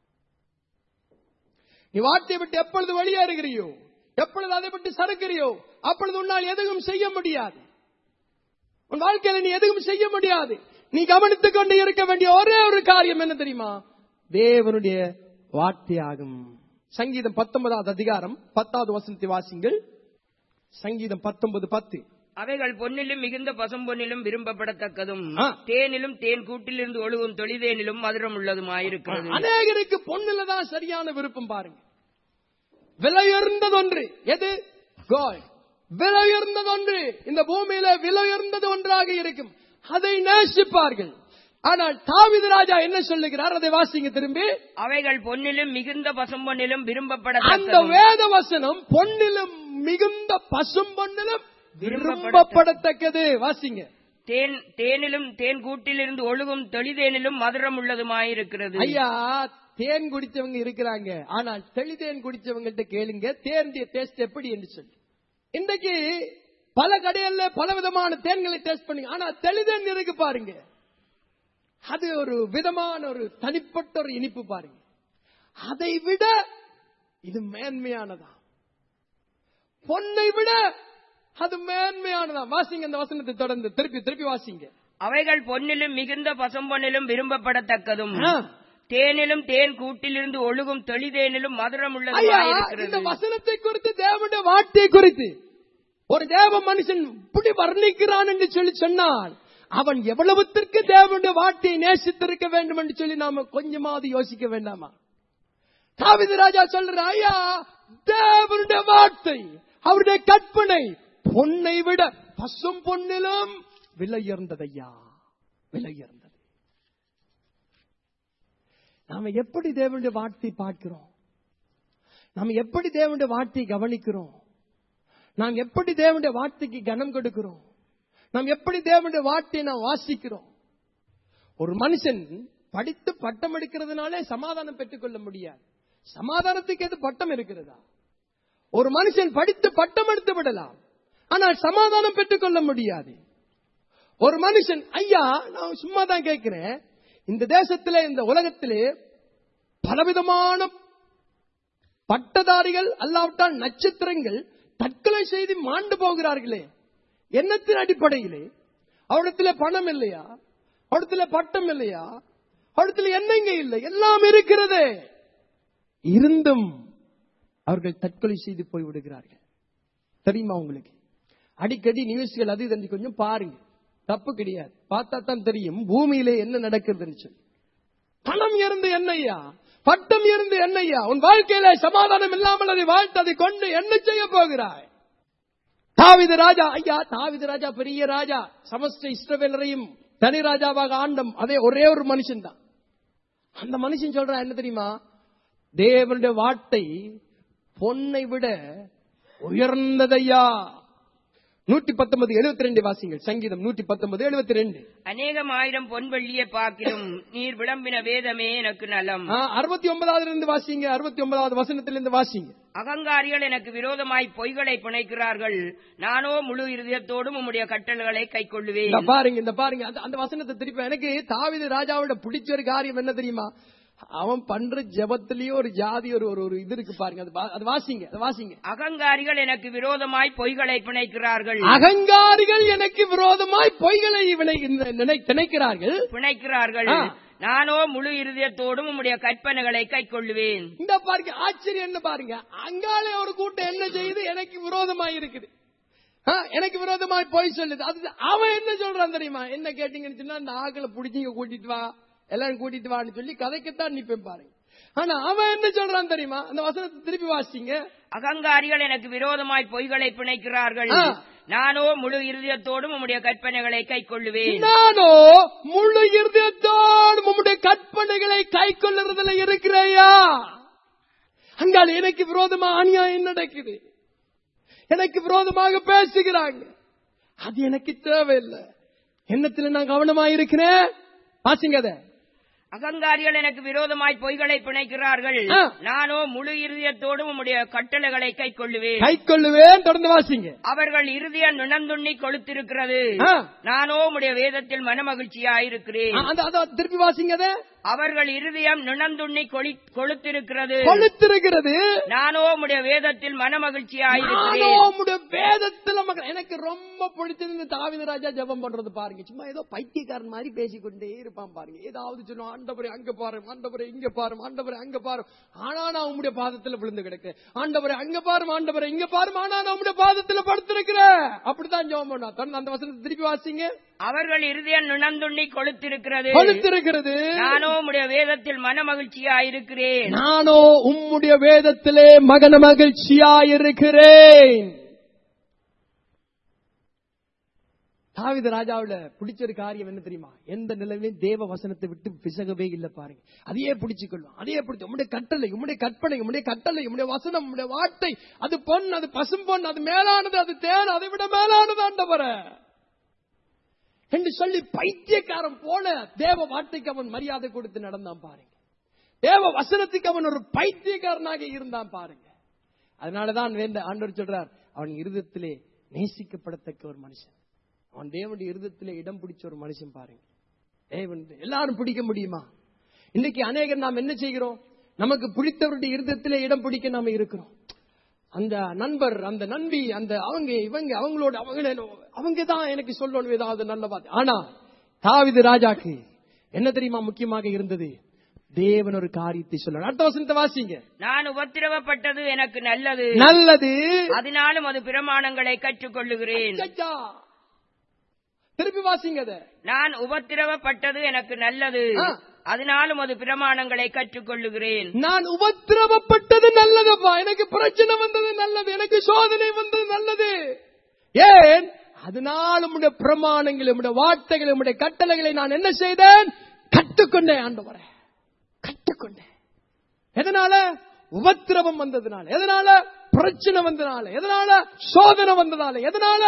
நீ வார்த்தையை விட்டு எப்பொழுது வெளியேறுகிறியோ எப்பொழுது அதை விட்டு சறுக்கிறியோ அப்பொழுது உன்னால் எதுவும் செய்ய முடியாது உன் வாழ்க்கையில நீ எதுவும் செய்ய முடியாது நீ கவனித்துக் கொண்டு இருக்க வேண்டிய ஒரே ஒரு காரியம் என்ன தெரியுமா தேவனுடைய வார்த்தையாகும் சங்கீதம் பத்தொன்பதாவது அதிகாரம் பத்தாவது வசனத்தை வாசிங்கள் சங்கீதம் பத்தொன்பது பத்து அவைகள் பொன்னிலும் மிகுந்த பசும்பொன்னிலும் விரும்பப்படத்தக்கதும் ஆ. தேனிலும் தேன் கூட்டிலிருந்து ஒழுகும் தொழிதேனிலும் மதுரம் உள்ளதுமாயிருக்கிறது அநேகருக்கு பொண்ணுல தான் சரியான விருப்பம் பாருங்க விலையுயர்ந்தது ஒன்று எது கோல்ட் விலையுயர்ந்தது ஒன்று இந்த பூமியில விலையுயர்ந்தது ஒன்றாக இருக்கும் அதை நேசிப்பார்கள் ஆனால் தாவீது ராஜா என்ன சொல்லுகிறார் அதை வாசிங்க திரும்பி அவைகள் பொன்னிலும் மிகுந்த பசும்பொன்னிலும் அந்த விரும்பப்படத்தக்கதும் வேத வசனம் பொன்னிலும் மிகுந்த பசும் பொன்னிலும் விரும்பப்படத்தக்கது வாசிங்க தேன் தேனிலும் தேன் கூட்டிலிருந்து ஒழுகும் தொழிதேனிலும் மதுரம் உள்ளதுமாயிருக்கிறது ஐயா தேன் குடிச்சவங்க இருக்கிறாங்க ஆனால் தெளிதேன் குடிச்சவங்கள்ட்ட கேளுங்க தேனுடைய டேஸ்ட் எப்படி என்று சொல்லி இன்றைக்கு பல கடைகள்ல பல விதமான தேன்களை டேஸ்ட் பண்ணுங்க ஆனா தெளிதேன் இருக்கு பாருங்க அது ஒரு விதமான ஒரு தனிப்பட்ட ஒரு இனிப்பு பாருங்க அதை விட இது மேன்மையானதா பொன்னை விட அது மேன்மையானதா வாசிங்க இந்த வசனத்தை தொடர்ந்து திருப்பி திருப்பி வாசிங்க அவைகள் பொன்னிலும் மிகுந்த பசும்பொன்னிலும் விரும்பப்படத்தக்கதும் ஆ. தேனிலும் தேன் கூட்டிலிருந்து ஒழுகும் தொழிதேனிலும் மதுரம் ஐயா இந்த உள்ளதுமாயிருக்கிறது வசனத்தை குறித்து தேவனுடைய வார்த்தை குறித்து ஒரு தேவ மனுஷன் இப்படி வர்ணிக்கிறான் என்று சொல்லி சொன்னால் அவன் எவ்வளவுத்திற்கு தேவனுடைய வார்த்தையை நேசித்திருக்க வேண்டும் என்று சொல்லி நாம கொஞ்சமாவது யோசிக்க வேண்டாமா தாவித ராஜா சொல்ற ஐயா தேவனுடைய வார்த்தை அவருடைய கற்பனை பொன்னை விட பசும் பொன்னிலும் விலையுயர்ந்ததையா விலையுயர்ந்தது நாம எப்படி தேவனுடைய வார்த்தை பார்க்கிறோம் நாம் எப்படி தேவனுடைய வார்த்தையை கவனிக்கிறோம் நாம் எப்படி தேவனுடைய வார்த்தைக்கு கனம் கொடுக்கிறோம் நாம் எப்படி தேவனுடைய வார்த்தையை நாம் வாசிக்கிறோம் ஒரு மனுஷன் படித்து பட்டம் எடுக்கிறதுனாலே சமாதானம் பெற்றுக்கொள்ள முடியாது சமாதானத்துக்கு எது பட்டம் இருக்கிறதா ஒரு மனுஷன் படித்து பட்டம் எடுத்து விடலாம் ஆனால் சமாதானம் பெற்றுக்கொள்ள முடியாது ஒரு மனுஷன் ஐயா நான் சும்மா தான் கேட்கிறேன் இந்த தேசத்திலே இந்த உலகத்திலே பலவிதமான பட்டதாரிகள் அல்லாவிட்டால் நட்சத்திரங்கள் தற்கொலை செய்து மாண்டு போகிறார்களே எண்ணத்தின் அடிப்படையிலே அவரிடத்துல பணம் இல்லையா அவரிடத்துல பட்டம் இல்லையா அவரிடத்துல என்னங்க இல்லை எல்லாம் இருக்கிறதே இருந்தும் அவர்கள் தற்கொலை செய்து போய் விடுகிறார்கள் தெரியுமா உங்களுக்கு அடிக்கடி நியூஸ்கள் அது இது கொஞ்சம் பாருங்க தப்பு கிடையாது பார்த்தா தான் தெரியும் பூமியிலே என்ன நடக்குதுன்னு சொல்லி பணம் இருந்து என்னையா பட்டம் இருந்து என்னையா உன் வாழ்க்கையில சமாதானம் இல்லாமல் அதை வாழ்த்து அதை கொண்டு என்ன செய்ய போகிறாய் தாவித ராஜா ஐயா தாவித ராஜா பெரிய ராஜா சமஸ்த இஸ்ரவேலரையும் தனி ராஜாவாக ஆண்டம் அதே ஒரே ஒரு மனுஷன் தான் அந்த மனுஷன் சொல்றான் என்ன தெரியுமா தேவனுடைய வார்த்தை பொன்னை விட உயர்ந்ததையா நூற்றி பத்தொன்பது எழுபத்தி ரெண்டு வாசிங்கள் சங்கீதம் நூற்றி பத்தொன்பது எழுபத்தி ரெண்டு அநேகம் ஆயிரம் பொன் வெள்ளியை பார்க்கிலும் நீர் விளம்பின வேதமே எனக்கு நலம் அறுபத்தி ஒன்பதாவது இருந்து வாசிங்க அறுபத்தி ஒன்பதாவது வசனத்திலிருந்து வாசிங்க அகங்காரிகள் எனக்கு விரோதமாய் பொய்களை பிணைக்கிறார்கள் நானோ முழு இருதயத்தோடும் உம்முடைய கட்டளைகளை இந்த கைக்கொள்ளுவேன் பாருங்க இந்த பாருங்க அந்த- அந்த வசனத்தை திருப்பி எனக்கு தாவீது ராஜாவோட பிடிச்ச ஒரு காரியம் என்ன தெரியுமா அவன் பண்ற ஜெபத்திலேயே ஒரு ஜாதி ஒரு ஒரு- ஒரு இது இருக்கு பாருங்க அது வா- அது வாசிங்க அது வாசிங்க அகங்காரிகள் எனக்கு விரோதமாய் பொய்களை பிணைக்கிறார்கள் அகங்காரிகள் எனக்கு விரோதமாய் பொய்களை வினை- நினை- திணைக்கிறார்கள் பிணைக்கிறார்கள் ஆ. நானோ முழு இருதயத்தோடும் உம்முடைய கற்பனைகளை கைக்கொள்ளுவேன் இந்த பாருங்க ஆச்சரியம் என்ன பாருங்க அங்காலே ஒரு கூட்டம் என்ன செய்யுது எனக்கு விரோதமாய் இருக்குது ஆ, எனக்கு விரோதமாய் போய் சொல்லுது அது அவன் என்ன சொல்றான் தெரியுமா என்ன கேட்டீங்கன்னு சொன்னா இந்த ஆக்களை புடிச்சிங்க கூட்டிட்டு வா எல்லாரும் கூட்டிட்டு வான்னு சொல்லி கதைக்குத்தான் நிப்பேன் பாருங்க ஆனா அவன் என்ன சொல்றான் தெரியுமா அந்த வசனத்தை திருப்பி வாசிங்க அகங்காரிகள் எனக்கு விரோதமாய் பொய்களை பிணைக்கிறார்கள் ஆ. நானோ முழு இருதயத்தோடும் உம்முடைய கற்பனைகளை கை கொள்ளுவேன் நானோ முழு இருதயத்தோடு உம்முடைய கற்பனைகளை கை கொள்ளுறதுல இருக்கிறையா அங்கால எனக்கு விரோதமா அநியாயம் நடக்குது எனக்கு விரோதமாக பேசுகிறாங்க அது எனக்கு தேவையில்லை எண்ணத்துல நான் கவனமா இருக்கிறேன் வாசிங்க அதை அகங்காரிகள் எனக்கு விரோதமாய் பொய்களை பிணைக்கிறார்கள் ஆ. நானோ முழு இருதயத்தோடும் உம்முடைய கட்டளைகளை கை கொள்ளுவேன் கை கொள்ளுவேன் தொடர்ந்து வாசிங்க அவர்கள் இருதயம் நுணந்துண்ணி கொளுத்திருக்கிறது ஆ. நானோ உம்முடைய வேதத்தில் மனமகிழ்ச்சியாயிருக்கிறேன் ஆ, அந்த அத திருப்பி வாசிங்க அதை அவர்கள் இருதயம் நுணந்துண்ணி கொளி- கொளுத்திருக்கிறது கொளுத்திருக்கிறது நானோ உம்முடைய வேதத்தில் நானோ மனமகிழ்ச்சியாயிருக்கிறேன் உம்முடைய வேதத்துல மகன் எனக்கு ரொம்ப பிடிச்சது இந்த தாவீது ராஜா ஜெபம் பண்றது பாருங்க சும்மா ஏதோ பைத்தியக்காரன் மாதிரி பேசிக்கொண்டே இருப்பான் பாருங்க ஏதாவது சொல்லுவான் ஆண்டவரே அங்க பாரு ஆண்டவரே இங்க பாரு ஆண்டவரே அங்க பாரு ஆனா நான் உம்முடைய பாதத்துல விழுந்து கிடக்கிறேன் ஆண்டவரே அங்க பாரு ஆண்டவரே இங்க பாரு ஆனா நான் உம்முடைய பாதத்துல படுத்திருக்கிறேன் அப்படித்தான் ஜெபம் பண்ணா தொடர்ந்து அந்த வசனத்தை திருப்பி வாசிங்க அவர்கள் இருதயம் நுணந்துண்ணி கொளுத்திருக்கிறது கொளுத்திருக்கிறது நானோ உம்முடைய வேதத்தில் மனமகிழ்ச்சியாயிருக்கிறேன் நானோ உம்முடைய வேதத்திலே மகன மகிழ்ச்சியாயிருக்கிறேன் தாவித ராஜாவுல பிடிச்ச ஒரு காரியம் என்ன தெரியுமா எந்த நிலையிலும் தேவ வசனத்தை விட்டு பிசகவே இல்ல பாருங்க அதையே பிடிச்சுக்கொள்ளும் அதையே பிடிச்சு உம்முடைய கட்டளை உம்முடைய கற்பனை உம்முடைய கட்டளை உம்முடைய வசனம் உம்முடைய வார்த்தை அது பொன் அது பசும் பொன் அது மேலானது அது தேன் அதை விட மேலானது ஆண்டவரே என்று சொல்லி பைத்தியக்காரன் போல தேவ வார்த்தைக்கு அவன் மரியாதை கொடுத்து நடந்தான் பாருங்க தேவ வசனத்துக்கு அவன் ஒரு பைத்தியக்காரனாக இருந்தான் பாருங்க அதனாலதான் வேண்ட ஆண்டவர் சொல்றார் அவன் இருதயத்திலே நேசிக்கப்படத்தக்க ஒரு மனுஷன் அவன் தேவனுடைய இருதயத்திலே இடம் பிடிச்ச ஒரு மனுஷன் பாருங்க தேவன் எல்லாரும் பிடிக்க முடியுமா இன்னைக்கு அநேகர் நாம் என்ன செய்கிறோம் நமக்கு பிடித்தவருடைய இருதயத்திலே இடம் பிடிக்க நாம இருக்கிறோம் அந்த நண்பர் அந்த நண்பி அந்த அவங்க இவங்க அவங்களோட அவங்க அவங்க தான் எனக்கு சொல்லணும் ஏதாவது நல்ல வார்த்தை ஆனா தாவிது ராஜாக்கு என்ன தெரியுமா முக்கியமாக இருந்தது தேவன் ஒரு காரியத்தை சொல்லணும் அடுத்த வசனத்தை வாசிங்க நான் உபத்திரவப்பட்டது எனக்கு நல்லது நல்லது அதனாலும் அது பிரமாணங்களை கற்றுக்கொள்ளுகிறேன் ஐயா. திருப்பி வாசிங்க அதை நான் உபத்திரவப்பட்டது எனக்கு நல்லது ஆ. அதனாலும் அது பிரமாணங்களை கற்றுக்கொள்ளுகிறேன் நான் உபத்திரவப்பட்டது நல்லதப்பா எனக்கு பிரச்சனை வந்தது நல்லது எனக்கு சோதனை வந்தது நல்லது ஏன் அதனால் உம்முடைய பிரமாணங்கள் உம்முடைய வார்த்தைகள் உம்முடைய கட்டளைகளை நான் என்ன செய்தேன் கற்றுக்கொண்டேன் ஆண்டவரே கற்றுக்கொண்டேன் எதனால உபத்திரவம் வந்ததுனால எதனால பிரச்சனை வந்ததுனால எதனால சோதனை வந்ததால எதனால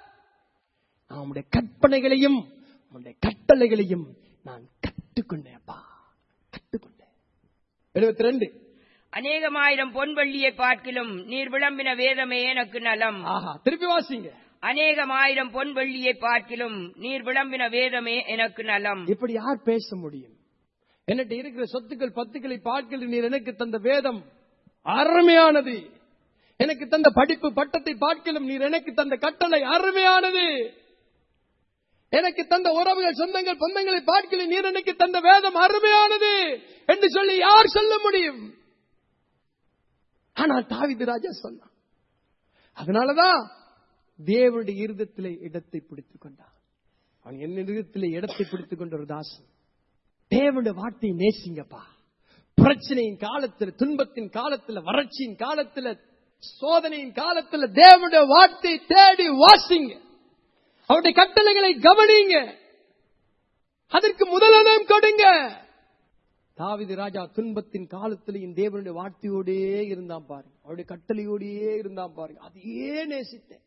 நான் உம்முடைய கற்பனைகளையும் உம்முடைய கட்டளைகளையும் நான் கற்றுக்கொண்டேன்ப்பா கற்றுக்கொண்டேன் எழுபத்தி ரெண்டு அநேகமாயிரம் பொன் வெள்ளியை பார்க்கிலும் நீர் விளம்பின வேதமே எனக்கு நலம் ஆஹா திருப்பி வாசிங்க அநேகமாயிரம் பொன் வெள்ளியை பார்க்கிலும் நீர் விளம்பின வேதமே எனக்கு நலம் இப்படி யார் பேச முடியும் என்னட்ட இருக்கிற சொத்துக்கள் பத்துக்களை பார்க்கல நீர் எனக்கு தந்த வேதம் அருமையானது எனக்கு தந்த படிப்பு பட்டத்தை பார்க்கலும் நீர் எனக்கு தந்த கட்டளை அருமையானது எனக்கு தந்த உறவுகள் சொந்தங்கள் பந்தங்களை பார்க்கல நீர் எனக்கு தந்த வேதம் அருமையானது என்று சொல்லி யார் சொல்ல முடியும் ஆனால் தாவிது ராஜா சொன்னான் அதனாலதான் தேவனுடைய இருதத்திலே இடத்தை பிடித்துக் கொண்டான் அவன் என் இருதத்திலே இடத்தை பிடித்துக் கொண்ட ஒரு தாசன் தேவனுடைய வார்த்தையை நேசிங்கப்பா பிரச்சனையின் காலத்துல துன்பத்தின் காலத்துல வறட்சியின் காலத்துல சோதனையின் காலத்துல தேவனுடைய வார்த்தை தேடி வாசிங்க அவருடைய கட்டளைகளை கவனிங்க அதற்கு முதலிடம் கொடுங்க தாவிது ராஜா துன்பத்தின் காலத்திலையும் தேவனுடைய வார்த்தையோடே இருந்தான் பாருங்க அவருடைய கட்டளையோடே இருந்தான் பாருங்க அதையே நேசித்தேன்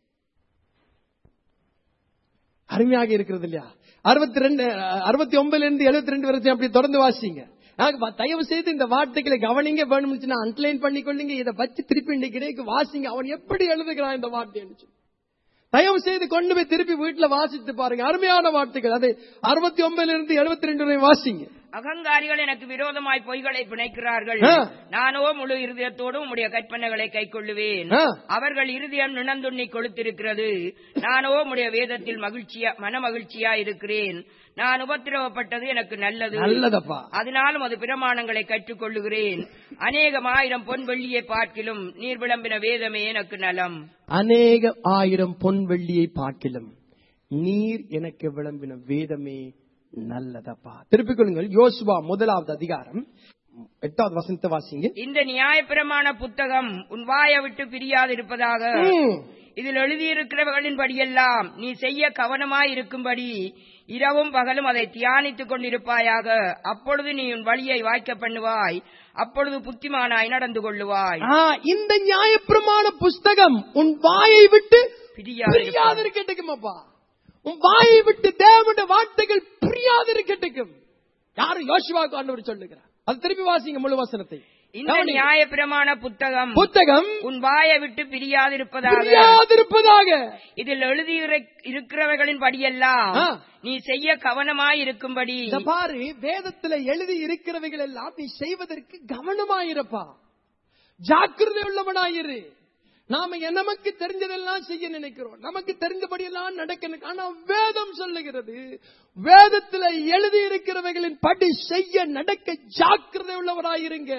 அருமையாக இருக்கிறது இல்லையா அறுபத்தி ரெண்டு அறுபத்தி ஒன்பதுல இருந்து எழுபத்தி ரெண்டு வரைக்கும் அப்படி தொடர்ந்து வாசிங்க எனக்கு வ- தயவு செய்து இந்த வார்த்தைகளை கவனிங்க வேணும்னு அன்லைன் பண்ணிக்கொள்ளுங்க இதை வச்சு திருப்பி இன்னைக்கு வாசிங்க அவன் எப்படி எழுதுகிறான் இந்த வார்த்தைன்னு சொல்லி. தயவு செய்து கொண்டு போய் திருப்பி வீட்டுல வாசித்து பாருங்க அருமையான வார்த்தைகள் அது அறுபத்தி ஒன்பதுல இருந்து எழுபத்தி ரெண்டு வரை வாசிங்க அகங்காரிகள் எனக்கு விரோதமாய் பொய்களை பிணைக்கிறார்கள் ஆ. நானோ முழு இருதயத்தோடும் உம்முடைய கற்பனைகளை கைக்கொள்ளுவேன் ஆ. அவர்கள் இருதயம் நிணந்துண்ணி கொளுத்திருக்கிறது நானோ உம்முடைய வேதத்தில் மகிழ்ச்சியா மன மகிழ்ச்சியா இருக்கிறேன் நான் உபத்திரவப்பட்டது எனக்கு நல்லது நல்லதப்பா அதனாலும் அது பிரமாணங்களை கற்றுக்கொள்ளுகிறேன் அநேகம் ஆயிரம் பொன் வெள்ளியை பார்க்கிலும் நீர் விளம்பின வேதமே எனக்கு நலம் அநேக ஆயிரம் பொன் வெள்ளியை பார்க்கிலும் நீர் எனக்கு விளம்பின வேதமே நல்லதப்பா திருப்பிக் கொள்ளுங்கள் யோசுவா முதலாவது அதிகாரம் எட்டாவது வசனத்தை வாசிங்க இந்த நியாயப்பிரமாண புத்தகம் உன் வாயை விட்டு பிரியாதிருப்பதாக ம். இதில் எழுதியிருக்கிறவர்களின் படியெல்லாம் நீ செய்ய கவனமாய் இருக்கும்படி இரவும் பகலும் அதை தியானித்துக் கொண்டிருப்பாயாக அப்பொழுது நீ உன் வழியை வாய்க்க பண்ணுவாய் அப்பொழுது புத்திமானாய் நடந்து கொள்ளுவாய் ஆ, இந்த நியாயப்பிரமாண புஸ்தகம் உன் வாயை விட்டு பிரியாதிருப்பதாக. பிரியாதிருக்கட்டுக்குமப்பா உன் வாயை விட்டு தேவனுடைய வார்த்தைகள் பிரியாதிருக்கட்டுக்கும் யாரு யோசுவாக்கு ஆண்டவர் சொல்லுகிறார் அது திருப்பி வாசிங்க முழு வசனத்தை இந்த கவனிங்க. நியாயப்பிரமாண புத்தகம் புத்தகம் உன் வாயை விட்டு பிரியாதிருப்பதாக பிரியாதிருப்பதாக இதில் எழுதி இருக்கிறவர்களின் படியெல்லாம் ஆ. நீ செய்ய கவனமாய் இருக்கும்படி இத பாரு வேதத்துல எழுதி இருக்கிறவைகள் எல்லாம் நீ செய்வதற்கு கவனமாயிருப்பா ஜாக்கிரதை உள்ளவனாயிரு நாம எ- நமக்கு தெரிஞ்சதெல்லாம் செய்ய நினைக்கிறோம் நமக்கு தெரிஞ்சபடி எல்லாம் நடக்க நினை- ஆனா வேதம் சொல்லுகிறது வேதத்துல எழுதி இருக்கிறவைகளின் படி செய்ய நடக்க ஜாக்கிரதை உள்ளவராயிருங்க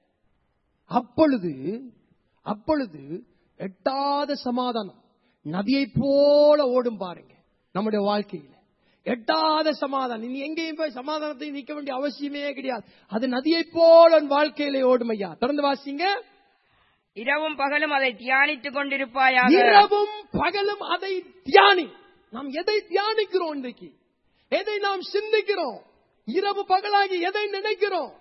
அப்பொழுது அப்பொழுது எட்டாத சமாதானம் நதியை போல ஓடும் பாருங்க நம்முடைய வாழ்க்கையில எட்டாத சமாதானம் நீ எங்கேயும் போய் சமாதானத்தை நிக்க வேண்டிய அவசியமே கிடையாது அது நதியை போல உன் வாழ்க்கையில ஓடும் ஐயா தொடர்ந்து வாசிங்க இரவும் பகலும் அதை தியானித்துக் கொண்டிருப்பாயாக இரவும் பகலும் அதை தியானி நாம் எதை தியானிக்கிறோம் இன்றைக்கு எதை நாம் சிந்திக்கிறோம் இரவு பகலாகி எதை நினைக்கிறோம்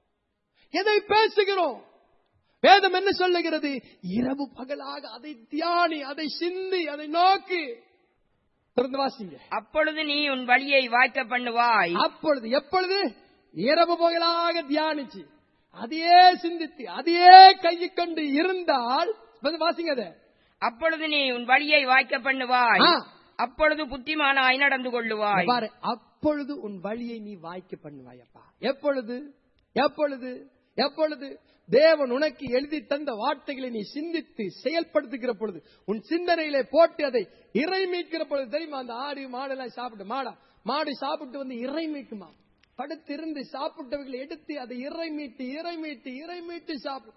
எதை பேசுகிறோம் வேதம் என்ன சொல்லுகிறது இரவு பகலாக அதை தியானி அதை சிந்தி அதை நோக்கு தொடர்ந்து வாசிங்க அப்பொழுது நீ உன் வழியை வாய்க்க பண்ணுவாய் அப்பொழுது எப்பொழுது இரவு பகலாக தியானிச்சு அதையே சிந்தித்து அதையே கையை கொண்டு இருந்தால் வந்து வாசிங்க அதை அப்பொழுது நீ உன் வழியை வாய்க்க பண்ணுவாய் ஆ. அப்பொழுது புத்திமானாய் நடந்து கொள்ளுவாய் பாரு அப்பொழுது உன் வழியை நீ வாய்க்க பண்ணுவாயப்பா எப்பொழுது எப்பொழுது எப்பொழுது தேவன் உனக்கு எழுதி தந்த வார்த்தைகளை நீ சிந்தித்து செயல்படுத்துகிற பொழுது உன் சிந்தனையிலே போட்டு அதை இறை மீட்கிற பொழுது தெரியுமா அந்த ஆடு மாடெல்லாம் சாப்பிட்டு மாடா மாடு சாப்பிட்டு வந்து இறை மீட்டுமா படுத்திருந்து சாப்பிட்டவர்களை எடுத்து அதை இறை மீட்டு இறை மீட்டு இறை மீட்டு சாப்பிடும்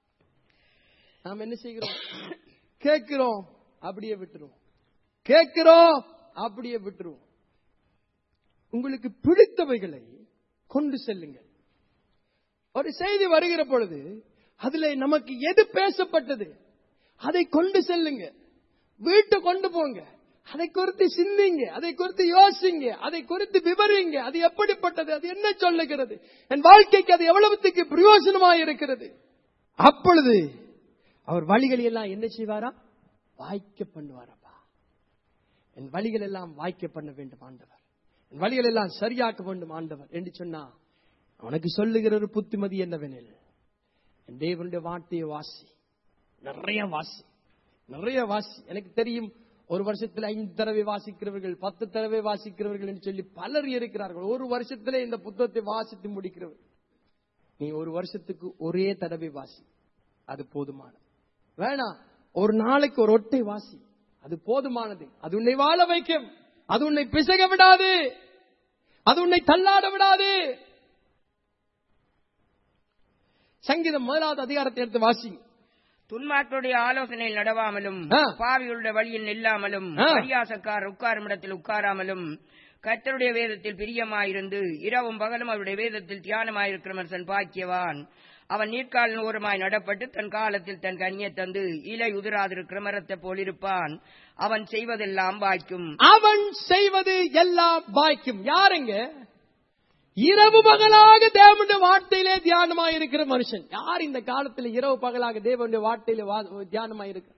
நாம் என்ன செய்கிறோம் கேட்கிறோம் அப்படியே விட்டுருவோம் கேட்கிறோம் அப்படியே விட்டுருவோம் உங்களுக்கு பிடித்தவைகளை கொண்டு செல்லுங்கள் ஒரு செய்தி வருகிற பொழுது அதுல நமக்கு எது பேசப்பட்டது அதை கொண்டு செல்லுங்க வீட்டை கொண்டு போங்க அதை குறித்து சிந்திங்க அதை குறித்து யோசிங்க அதை குறித்து விவரிங்க அது எப்படிப்பட்டது அது என்ன சொல்லுகிறது என் வாழ்க்கைக்கு அது எவ்வளவுத்துக்கு பிரயோஜனமாக இருக்கிறது அப்பொழுது அவர் வழிகளை எல்லாம் என்ன செய்வாரா வாய்க்க பண்ணுவாரப்பா என் வழிகள் எல்லாம் வாய்க்க பண்ண வேண்டும் ஆண்டவர் என் வழிகள் எல்லாம் சரியாக்க வேண்டும் ஆண்டவர் என்று சொன்னா உனக்கு சொல்லுகிற ஒரு புத்திமதி என்னவெனில் என் தேவனுடைய வார்த்தையை வாசி நிறைய வாசி நிறைய வாசி எனக்கு தெரியும் ஒரு வருஷத்துல ஐந்து தடவை வாசிக்கிறவர்கள் பத்து தடவை வாசிக்கிறவர்கள் என்று சொல்லி பலர் இருக்கிறார்கள் ஒரு வருஷத்திலே இந்த புத்தகத்தை வாசித்து முடிக்கிறவர்கள் நீ ஒரு வருஷத்துக்கு ஒரே தடவை வாசி அது போதுமானது வேணாம் ஒரு நாளைக்கு ஒரு ஒட்டை வாசி அது போதுமானது அது உன்னை வாழ வைக்கும் அது உன்னை பிசக விடாது அது உன்னை தள்ளாட விடாது சங்கீதம் முதலாவது அதிகாரத்தை எடுத்து வாசி துன்மார்களுடைய ஆலோசனையில் நடவாமலும் ஆ. பாவிகளுடைய வழியில் நில்லாமலும் ஆ. பரியாசக்கார் உட்காரும் இடத்தில் உட்காராமலும் கர்த்தருடைய வேதத்தில் பிரியமாயிருந்து இரவும் பகலும் அவருடைய வேதத்தில் தியானமாயிருக்கிற மனுஷன் பாக்கியவான் அவன் நீர்க்காலின் ஓரமாய் நடப்பட்டு தன் காலத்தில் தன் கனியை தந்து இலை உதிராதிருக்கிற மரத்தை போலிருப்பான் அவன் செய்வதெல்லாம் வாய்க்கும் அவன் செய்வது எல்லாம் வாய்க்கும் யாருங்க இரவு பகலாக தேவனுடைய வார்த்தையிலே தியானமா இருக்கிற மனுஷன் யார் இந்த காலத்துல இரவு பகலாக தேவனுடைய வார்த்தையில வா- தியானமா இருக்கிற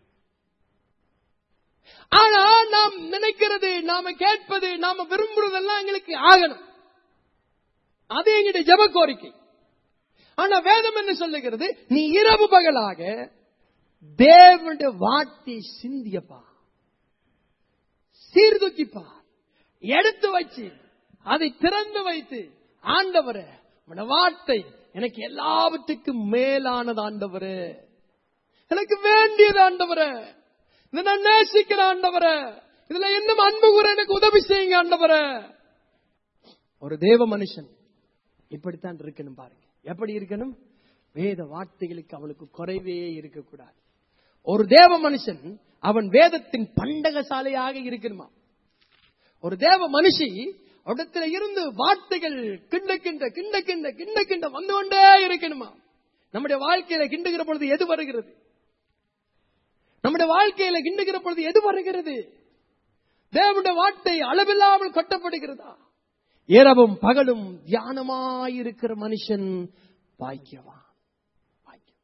ஆனா நாம் நினைக்கிறது நாம கேட்பது நாம விரும்புறதெல்லாம் எங்களுக்கு ஆகணும் அது எங்களுடைய ஜெப கோரிக்கை ஆனா வேதம் என்ன சொல்லுகிறது நீ இரவு பகலாக தேவனுடைய வார்த்தையை சிந்தியப்பா சீர்தூக்கிப்பார் எடுத்து வச்சு அதை திறந்து வைத்து ஆண்டவரே உன வார்த்தை எனக்கு எல்லாவற்றுக்கும் மேலானது ஆண்டவரே எனக்கு வேண்டியது ஆண்டவரே இதை நான் நேசிக்கிற ஆண்டவரே இதுல இன்னும் அன்பு கூற எனக்கு உதவி செய்யுங்க ஆண்டவரே ஒரு தேவ மனுஷன் இப்படித்தான் இருக்கணும் பாருங்க எப்படி இருக்கணும் வேத வார்த்தைகளுக்கு அவனுக்கு குறைவே இருக்கக்கூடாது ஒரு தேவ மனுஷன் அவன் வேதத்தின் பண்டகசாலையாக இருக்கணுமா ஒரு தேவ மனுஷி இடத்துல இருந்து வார்த்தைகள் கிண்ட கிண்ட கிண்ட கிண்ட கிண்ட கிண்ட வந்து கொண்டே இருக்கணுமா நம்முடைய வாழ்க்கையில கிண்டுகிற பொழுது எது வருகிறது நம்முடைய வாழ்க்கையில கிண்டுகிற பொழுது எது வருகிறது தேவனுடைய வார்த்தை அளவில்லாமல் கொட்டப்படுகிறதா இரவும் பகலும் தியானமாயிருக்கிற மனுஷன் பாக்கியவான் பாக்கியவான்.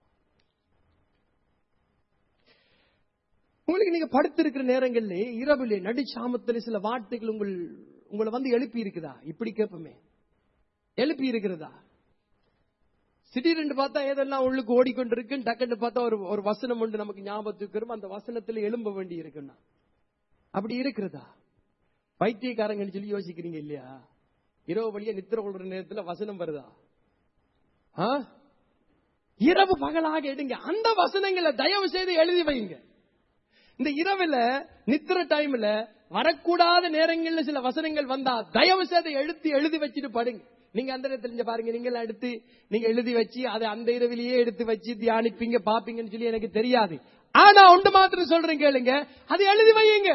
உங்களுக்கு நீங்க படுத்திருக்கிற நேரங்கள்ல இரவிலே நடுச்சாமத்துல சில வார்த்தைகள் உங்கள் உங்களை வந்து எழுப்பி இருக்குதா இப்படி கேட்போமே எழுப்பி இருக்கிறதா திடீரென்று பார்த்தா ஏதெல்லாம் உள்ளுக்கு ஓடிக்கொண்டிருக்கு டக்குன்னு பார்த்தா ஒரு ஒரு வசனம் உண்டு நமக்கு ஞாபகத்துக்கு வரும் அந்த வசனத்துல எழும்ப வேண்டி இருக்குன்னா அப்படி இருக்கிறதா பைத்தியக்காரங்கன்னு சொல்லி யோசிக்கிறீங்க இல்லையா இரவு வழியா நித்திர கொள்ற நேரத்துல வசனம் வருதா ஆ? இரவு பகலாக எடுங்க அந்த வசனங்களை தயவு செய்து எழுதி வைங்க இந்த இரவுல நித்திர டைம்ல வரக்கூடாத நேரங்கள்ல சில வசனங்கள் வந்தா தயவு செய்து எழுதி எழுதி வச்சுட்டு படுங்க நீங்க அந்த நேரத்துல இங்க பாருங்க நீங்க எல்லாம் எடுத்து நீங்க எழுதி வச்சு அதை அந்த இரவிலேயே எடுத்து வச்சு தியானிப்பீங்க பாப்பீங்கன்னு சொல்லி எனக்கு தெரியாது ஆனா ஒன்று மாத்திரம் சொல்றேன் கேளுங்க அது எழுதி வையுங்க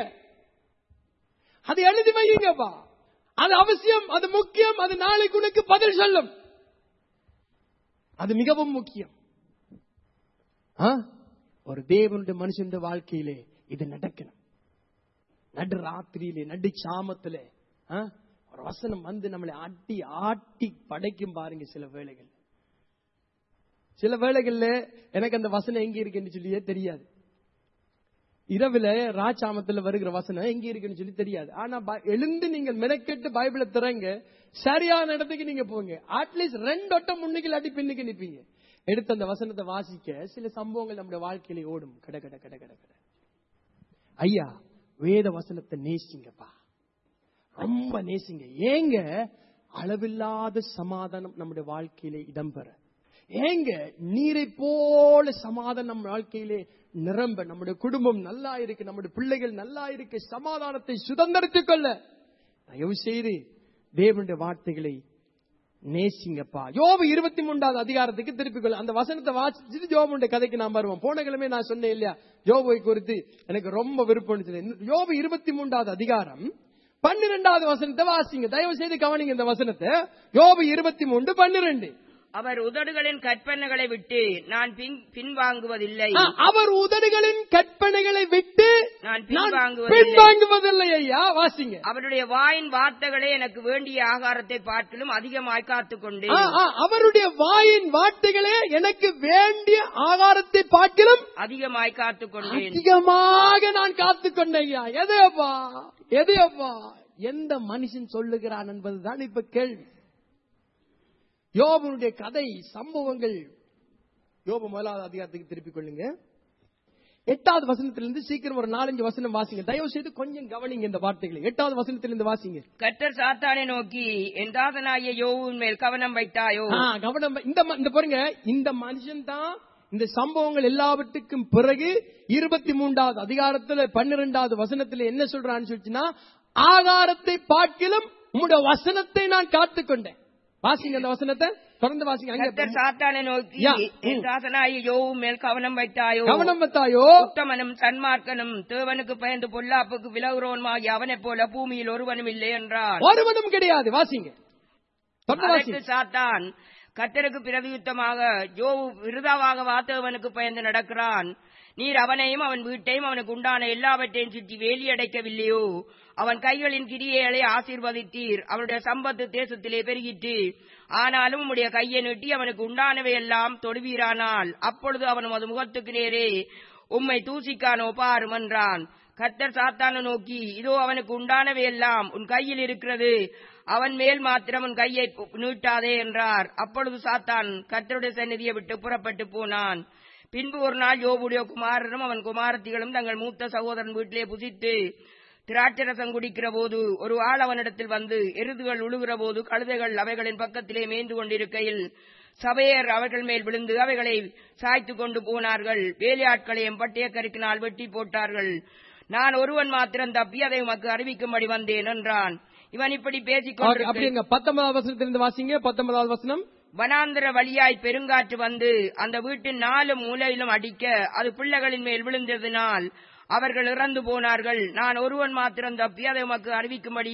அது எழுதி வையுங்கப்பா அது அவசியம் அது முக்கியம் அது நாளைக்கு உனக்கு பதில் சொல்லும் அது மிகவும் முக்கியம் ஆ? ஒரு தேவனுடைய மனுஷனுடைய வாழ்க்கையிலே இது நடக்கணும் நடு ராத்திரியிலே நடு சாமத்திலே ஆ? ஒரு வசனம் வந்து நம்மளை ஆட்டி ஆட்டி படைக்கும் பாருங்க சில வேளைகள் சில வேளைகள்ல எனக்கு அந்த வசனம் எங்க இருக்குன்னு சொல்லியே தெரியாது இரவுல ராஜாமத்துல வருகிற வசனம் எங்க இருக்குன்னு சொல்லி தெரியாது ஆனா ப- எழுந்து நீங்கள் மெனக்கெட்டு பைபிளை திறங்க சரியான இடத்துக்கு நீங்க போங்க அட்லீஸ்ட் ரெண்டு வட்டம் முன்னுக்கு இல்லாட்டி பின்னுக்கு நிப்பீங்க எடுத்து அந்த வசனத்தை வாசிக்க சில சம்பவங்கள் நம்முடைய வாழ்க்கையில ஓடும் கட கட கட கட கட ஐயா வேத வசனத்தை நேசிங்கப்பா ரொம்ப நேசிங்க ஏங்க அளவில்லாத சமாதானம் நம்முடைய வாழ்க்கையிலே இடம்பெற ஏங்க நீரை போல சமாதானம் நம்ம வாழ்க்கையிலே நிரம்ப நம்முடைய குடும்பம் நல்லா இருக்கு நம்முடைய பிள்ளைகள் நல்லா இருக்கு சமாதானத்தை சுதந்திரத்துக் கொள்ள தயவு செய்து தேவனுடைய வார்த்தைகளை நேசிங்கப்பா யோபு இருபத்தி மூன்றாவது அதிகாரத்துக்கு திருப்பிக் கொள்ள அந்த வசனத்தை வாசிச்சுட்டு யோபுடைய கதைக்கு நான் வருவோம் போன கிழமை நான் சொன்னேன் இல்லையா யோபுவை குறித்து எனக்கு ரொம்ப விருப்பம் இருந்துச்சு. யோபு இருபத்தி மூன்றாவது அதிகாரம் பன்னிரெண்டாவது வசனத்தை வாசிங்க தயவு செய்து கவனிங்க இந்த வசனத்தை யோபு இருபத்தி மூன்று பன்னிரெண்டு அவர் உதடுகளின் கற்பனைகளை விட்டு நான் பின் பின்வாங்குவதில்லை ஆ, அவர் உதடுகளின் கற்பனைகளை விட்டு நான் நான் பின்வாங்குவதில்லை பின்வாங்குவதில்லை ஐயா வாசிங்க அவருடைய வாயின் வார்த்தைகளே எனக்கு வேண்டிய ஆகாரத்தை பார்க்கிலும் அதிகமாய் காத்துக் கொண்டு ஆ, ஆ, அவருடைய வாயின் வார்த்தைகளே எனக்கு வேண்டிய ஆகாரத்தை பார்க்கிலும் அதிகமாய் காத்துக் கொண்டேன் அதிகமாக நான் காத்துக்கொண்டேன் ஐயா எது அப்பா எது அப்பா எந்த மனுஷன் சொல்லுகிறான் என்பதுதான் இப்ப கேள்வி யோபனுடைய கதை சம்பவங்கள் யோபு முதலாவது அதிகாரத்துக்கு திருப்பிக் கொள்ளுங்க எட்டாவது வசனத்திலிருந்து சீக்கிரம் ஒரு நாலஞ்சு வசனம் வாசிங்க தயவு செய்து கொஞ்சம் கவனிங்க இந்த வார்த்தைகளை எட்டாவது வசனத்திலிருந்து வாசிங்க கர்த்தர் சாத்தானை நோக்கி என் தாசனாகிய யோவின் மேல் கவனம் வைத்தாயோ ஆ, கவனம் வை- இந்த ம- இந்த பாருங்க இந்த மனுஷன் தான் இந்த சம்பவங்கள் எல்லாவற்றுக்கும் பிறகு இருபத்தி மூன்றாவது அதிகாரத்துல பன்னிரெண்டாவது வசனத்துல என்ன சொல்றான்னு சொல்லிச்சுன்னா ஆகாரத்தை பார்க்கிலும் உம்முடைய வசனத்தை நான் காத்துக்கொண்டேன் வாசிங்க அந்த வசனத்தை தொடர்ந்து வாசிங்க கர்த்தர் அங்க சாத்தானை நோக்கி யா. என் தாசனாகிய யோவின் மேல் கவனம் வைத்தாயோ கவனம் வத்தாயோ உத்தமனும் சன்மார்க்கனும் தேவனுக்கு பயந்து பொல்லாப்புக்கு விலகுறவனுமாகி அவனைப் போல பூமியில் ஒருவனும் இல்லை என்றான் ஒருவனும் கிடையாது வாசிங்க தொடர்ந்து அதற்கு வாசிங்க சாத்தான் கர்த்தருக்கு பிரதியுத்தமாக யோவு விருதாவாக வாத்தவனுக்கு பயந்து நடக்கிறான் நீர் அவனையும் அவன் வீட்டையும் அவனுக்கு உண்டான எல்லாவற்றையும் சுற்றி வேலி அடைக்கவில்லையோ அவன் கைகளின் கிரியைகளை ஆசீர்வதித்தீர் அவனுடைய சம்பத்து தேசத்திலே பெருகிற்று ஆனாலும் உம்முடைய கையை நீட்டி அவனுக்கு உண்டானவை எல்லாம் தொடுவீரானால் அப்பொழுது அவன் உமது முகத்துக்கு நேரே உம்மை தூசிக்கானோ பாரும் என்றான் கர்த்தர் சாத்தானை நோக்கி இதோ அவனுக்கு உண்டானவை எல்லாம் உன் கையில் இருக்கிறது அவன் மேல் மாத்திரம் உன் கையை நீட்டாதே என்றார் அப்பொழுது சாத்தான் கர்த்தருடைய சந்நிதியை விட்டு புறப்பட்டு போனான் பின்பு ஒரு நாள் யோபுடைய குமாரனும் அவன் குமாரத்திகளும் தங்கள் மூத்த சகோதரன் வீட்டிலே புசித்து திராட்சரசம் குடிக்கிற போது ஒரு ஆள் அவனிடத்தில் வந்து எருதுகள் உழுகிற போது கழுதைகள் அவைகளின் பக்கத்திலே மேய்ந்து கொண்டிருக்கையில் சபையர் அவர்கள் மேல் விழுந்து அவைகளை சாய்த்து கொண்டு போனார்கள் வேலையாட்களையும் பட்டயக்கருக்கினால் வெட்டி போட்டார்கள் நான் ஒருவன் மாத்திரம் தப்பி அதை உமக்கு அறிவிக்கும்படி வந்தேன் என்றான் இவன் இப்படி பேசிக் கொண்டிருக்க அப்படிங்க பத்தொன்பதாவது வசனத்திலிருந்து வாசிங்க பத்தொன்பதாவது வசனம் வனாந்திர வழியாய் பெருங்காற்று வந்து அந்த வீட்டின் நாலு மூலையிலும் அடிக்க அது பிள்ளைகளின் மேல் விழுந்ததினால் அவர்கள் இறந்து போனார்கள் நான் ஒருவன் மாத்திரம் தப்பி அதை உமக்கு அறிவிக்கும்படி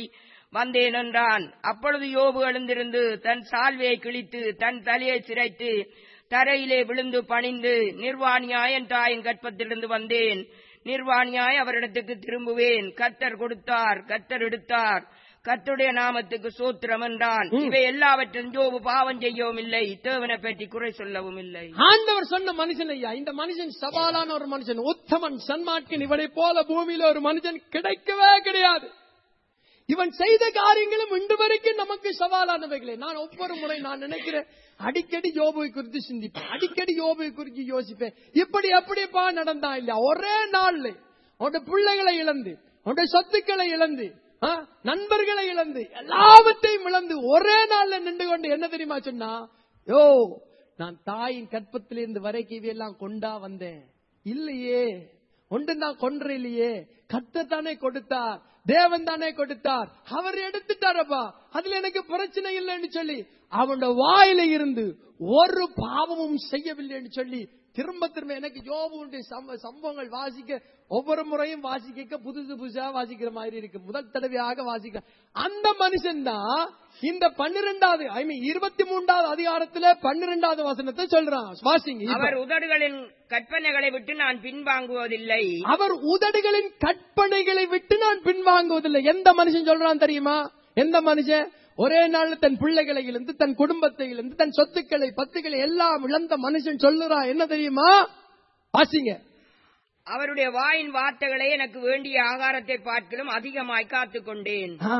வந்தேன் என்றான் அப்பொழுது யோபு எழுந்திருந்து தன் சால்வையை கிழித்து தன் தலையை சிரைத்து தரையிலே விழுந்து பணிந்து நிர்வாணியாய் என் தாயின் கற்பத்திலிருந்து வந்தேன் நிர்வாணியாய் அவரிடத்துக்கு திரும்புவேன் கத்தர் கொடுத்தார் கத்தர் எடுத்தார் கர்த்தருடைய நாமத்துக்கு சூத்திரம் என்றான் இவை எல்லாவற்றும் யோபு பாவம் செய்யவும் இல்லை தேவனை பற்றி குறை சொல்லவும் இல்லை ஆண்டவர் சொன்ன மனுஷன் ஐயா இந்த மனுஷன் சவாலான ஒரு மனுஷன் உத்தமன் சன்மார்க்கன் இவனை போல பூமியில ஒரு மனுஷன் கிடைக்கவே கிடையாது இவன் செய்த காரியங்களும் இன்று வரைக்கும் நமக்கு சவாலானவைகளே நான் ஒவ்வொரு முறை நான் நினைக்கிறேன் அடிக்கடி யோபுவை குறித்து சிந்திப்பேன் அடிக்கடி யோபுவை குறித்து யோசிப்பேன் இப்படி எப்படிப்பா நடந்தா இல்லையா ஒரே நாள்ல அவனுடைய பிள்ளைகளை இழந்து அவனுடைய சொத்துக்களை இழந்து ஆ, நண்பர்களை இழந்து எல்லாவற்றையும் இழந்து ஒரே நாள்ல நின்று கொண்டு என்ன தெரியுமா சொன்னா யோ நான் தாயின் கற்பத்திலிருந்து வரைக்கும் இவையெல்லாம் கொண்டா வந்தேன் இல்லையே ஒன்று நான் கொன்ற இல்லையே கத்த தானே கொடுத்தார் தேவன் தானே கொடுத்தார் அவர் எடுத்துட்டாரப்பா அதுல எனக்கு பிரச்சனை இல்லைன்னு சொல்லி அவனோட வாயில இருந்து ஒரு பாவமும் செய்யவில்லைன்னு சொல்லி திரும்ப திரும்ப எனக்கு யோபுடைய சம்ப- சம்பவங்கள் வாசிக்க ஒவ்வொரு முறையும் வாசிக்க புதுசு புதுசா வாசிக்கிற மாதிரி இருக்கு முதல் தடவையாக வாசிக்க அந்த மனுஷன் தான் இந்த பன்னிரெண்டாவது ஐ மீன் இருபத்தி மூன்றாவது அதிகாரத்துல பன்னிரெண்டாவது வசனத்தை சொல்றான் வாசிங்க இப்ப. அவர் உதடுகளின் கற்பனைகளை விட்டு நான் பின்வாங்குவதில்லை அவர் உதடுகளின் கற்பனைகளை விட்டு நான் பின்வாங்குவதில்லை எந்த மனுஷன் சொல்றான் தெரியுமா எந்த மனுஷன் ஒரே நாள்ல தன் பிள்ளைகளை இழந்து தன் குடும்பத்தை இழந்து தன் சொத்துக்களை பத்துக்களை எல்லாம் இழந்த மனுஷன் சொல்லுறான் என்ன தெரியுமா வாசிங்க அவருடைய வாயின் வார்த்தைகளை எனக்கு வேண்டிய ஆகாரத்தை பார்க்கிலும் அதிகமாய் காத்துக் கொண்டேன் ஆ.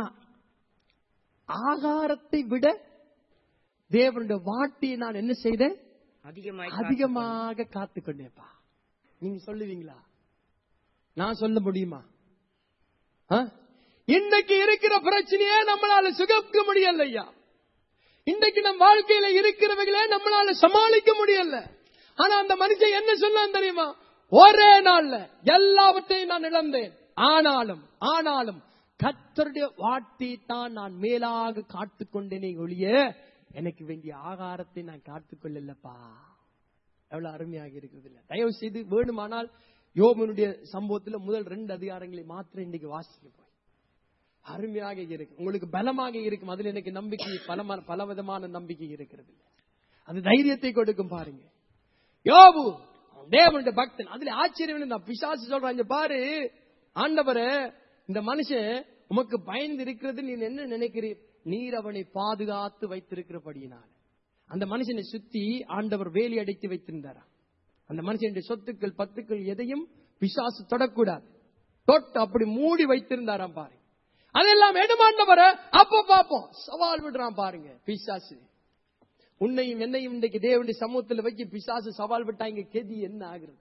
ஆகாரத்தை விட தேவனுடைய வாட்டியை நான் என்ன செய்தேன் அதிகமாய் காத்துக் அதிகமாக காத்துக்கொண்டேப்பா நீங்க சொல்லுவீங்களா நான் சொல்ல முடியுமா ஆ? இன்னைக்கு இருக்கிற பிரச்சனையே நம்மளால சுகக்க முடியல ஐயா இன்னைக்கு நம் வாழ்க்கையில இருக்கிறவங்களே நம்மளால சமாளிக்க முடியல ஆனா அந்த மனுஷன் என்ன சொன்னான் தெரியுமா ஒரே நாள்ல எல்லாவற்றையும் நான் இழந்தேன் ஆனாலும் ஆனாலும் கத்தருடைய வாட்டி தான் நான் மேலாக காத்துக்கொண்டேனே ஒழிய எனக்கு வேண்டிய ஆகாரத்தை நான் காத்துக்கொள்ளலப்பா எவ்வளவு அருமையாக இருக்குது இல்ல தயவு செய்து வேணுமானால் யோபனுடைய சம்பவத்துல முதல் ரெண்டு அதிகாரங்களை மாத்திரம் இன்னைக்கு வாசிக்க போய் அருமையாக இருக்கு உங்களுக்கு பலமாக இருக்கும் அதுல எனக்கு நம்பிக்கை பல பலவிதமான நம்பிக்கை இருக்கிறது அது தைரியத்தை கொடுக்கும் பாருங்க யோபு அவன் தேவனுடைய பக்தன் அதுல ஆச்சரியம் என்ன, நான் பிசாசு சொல்றான் இங்க பாரு ஆண்டவரே இந்த மனுஷன் உமக்கு பயந்து இருக்கிறது நீ என்ன நினைக்கிறீர் நீர் அவனை பாதுகாத்து வைத்திருக்கிறபடியினால அந்த மனுஷனை சுத்தி ஆண்டவர் வேலி அடைத்து வைத்திருந்தாராம் அந்த மனுஷனுடைய சொத்துக்கள் பத்துக்கள் எதையும் பிசாசு தொடக்கூடாது தொட்டு அப்படி மூடி வைத்திருந்தாராம் பாருங்க அதெல்லாம் எடுமாண்டவர அப்ப பாப்போம் சவால் விடுறான் பாருங்க பிசாசு உன்னையும் என்னையும் இன்றைக்கு தேவனுடைய சமூகத்துல வச்சு பிசாசு சவால் விட்டா இங்க கெதி என்ன ஆகுறது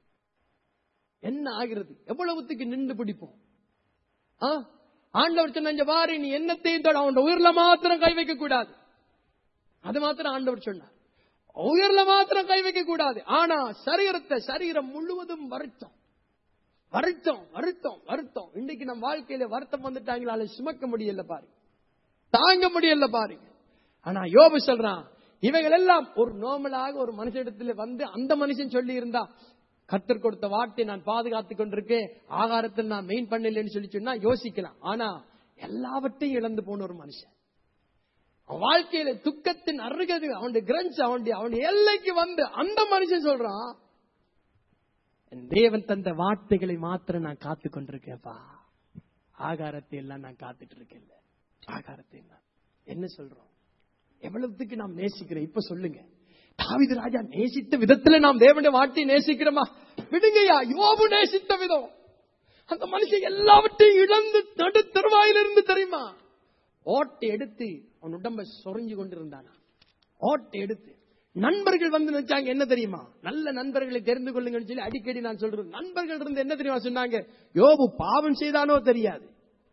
என்ன ஆகிறது எவ்வளவுத்துக்கு நின்று பிடிப்போம் ஆ? ஆண்டவர் சொன்ன "இங்க பாரு நீ என்னத்தையும் தொட அவன் உயிர்ல மாத்திரம் கை வைக்க கூடாது அது மாத்திரம் ஆண்டவர் சொன்னார் உயர்ல மாத்திரம் கை வைக்க கூடாது ஆனா சரீரத்தை சரீரம் முழுவதும் வருத்தம் வருத்தம் வருத்தம் வருத்தம் இன்னைக்கு நம்ம வாழ்க்கையில வருத்தம் வந்துட்டாங்களா அதை சுமக்க முடியல பாருங்க தாங்க முடியல பாருங்க ஆனா யோபு சொல்றான் இவைகள் எல்லாம் ஒரு நோமலாக ஒரு மனுஷனிடத்துல வந்து அந்த மனுஷன் சொல்லி இருந்தா கத்தர் கொடுத்த வார்த்தை நான் பாதுகாத்துக் கொண்டிருக்கேன் ஆகாரத்தை நான் மெயின் பண்ணலன்னு சொல்லி சொன்னா யோசிக்கலாம் ஆனா எல்லாவற்றையும் இழந்து போன ஒரு மனுஷன் அவன் வாழ்க்கையில துக்கத்தின் அருகது அவனுடைய கிரஞ்ச் அவனுடைய அவனுடைய எல்லைக்கு வந்து அந்த மனுஷன் சொல்றான் என் தேவன் தந்த வார்த்தைகளை மாத்திரம் நான் காத்து கொண்டிருக்கேன்ப்பா ஆகாரத்தை எல்லாம் நான் காத்துட்டு இருக்கேன் ஆகாரத்தை நான் என்ன சொல்றோம் எவ்வளவுக்கு நாம் நேசிக்கிறோம் இப்ப சொல்லுங்க தாவிது ராஜா நேசித்த விதத்துல நாம் தேவனுடைய வார்த்தையை நேசிக்கிறோமா விடுங்கய்யா யோபு நேசித்த விதம் அந்த மனுஷன் எல்லாவற்றையும் இழந்து நடு தருவாயிலிருந்து தெரியுமா ஓட்டை எடுத்து அவன் உடம்ப சொரிஞ்சு கொண்டிருந்தானா ஓட்டை எடுத்து நண்பர்கள் வந்து நினைச்சாங்க என்ன தெரியுமா நல்ல நண்பர்களை தெரிந்து கொள்ளுங்கன்னு சொல்லி அடிக்கடி நான் சொல்றேன் நண்பர்கள் இருந்து என்ன தெரியுமா சொன்னாங்க யோபு பாவம் செய்தானோ தெரியாது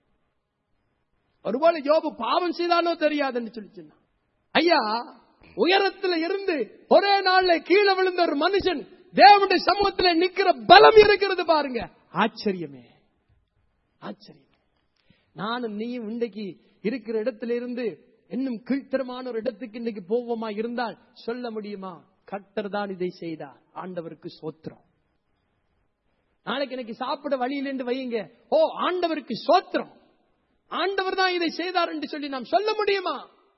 ஒருவேளை யோபு பாவம் செய்தானோ தெரியாதுன்னு சொல்லி சொன்னான் ஐயா உயரத்துல இருந்து ஒரே நாள்ல கீழே விழுந்த ஒரு மனுஷன் தேவனுடைய சமூகத்துல நிக்கிற பலம் இருக்கிறது பாருங்க ஆச்சரியமே ஆச்சரியமே நானும் நீயும் இன்றைக்கு இருக்கிற இடத்துல இருந்து இன்னும் கீழ்த்தரமான ஒரு இடத்துக்கு இன்னைக்கு போவோமா இருந்தால் சொல்ல முடியுமா கர்த்தர் தான் இதை செய்தார் ஆண்டவருக்கு சோத்திரம் நாளைக்கு எனக்கு சாப்பிட வழியில் என்று வையுங்க ஓ ஆண்டவருக்கு சோத்திரம் ஆண்டவர் தான் இதை செய்தார் என்று சொல்லி நாம் சொல்ல முடியுமா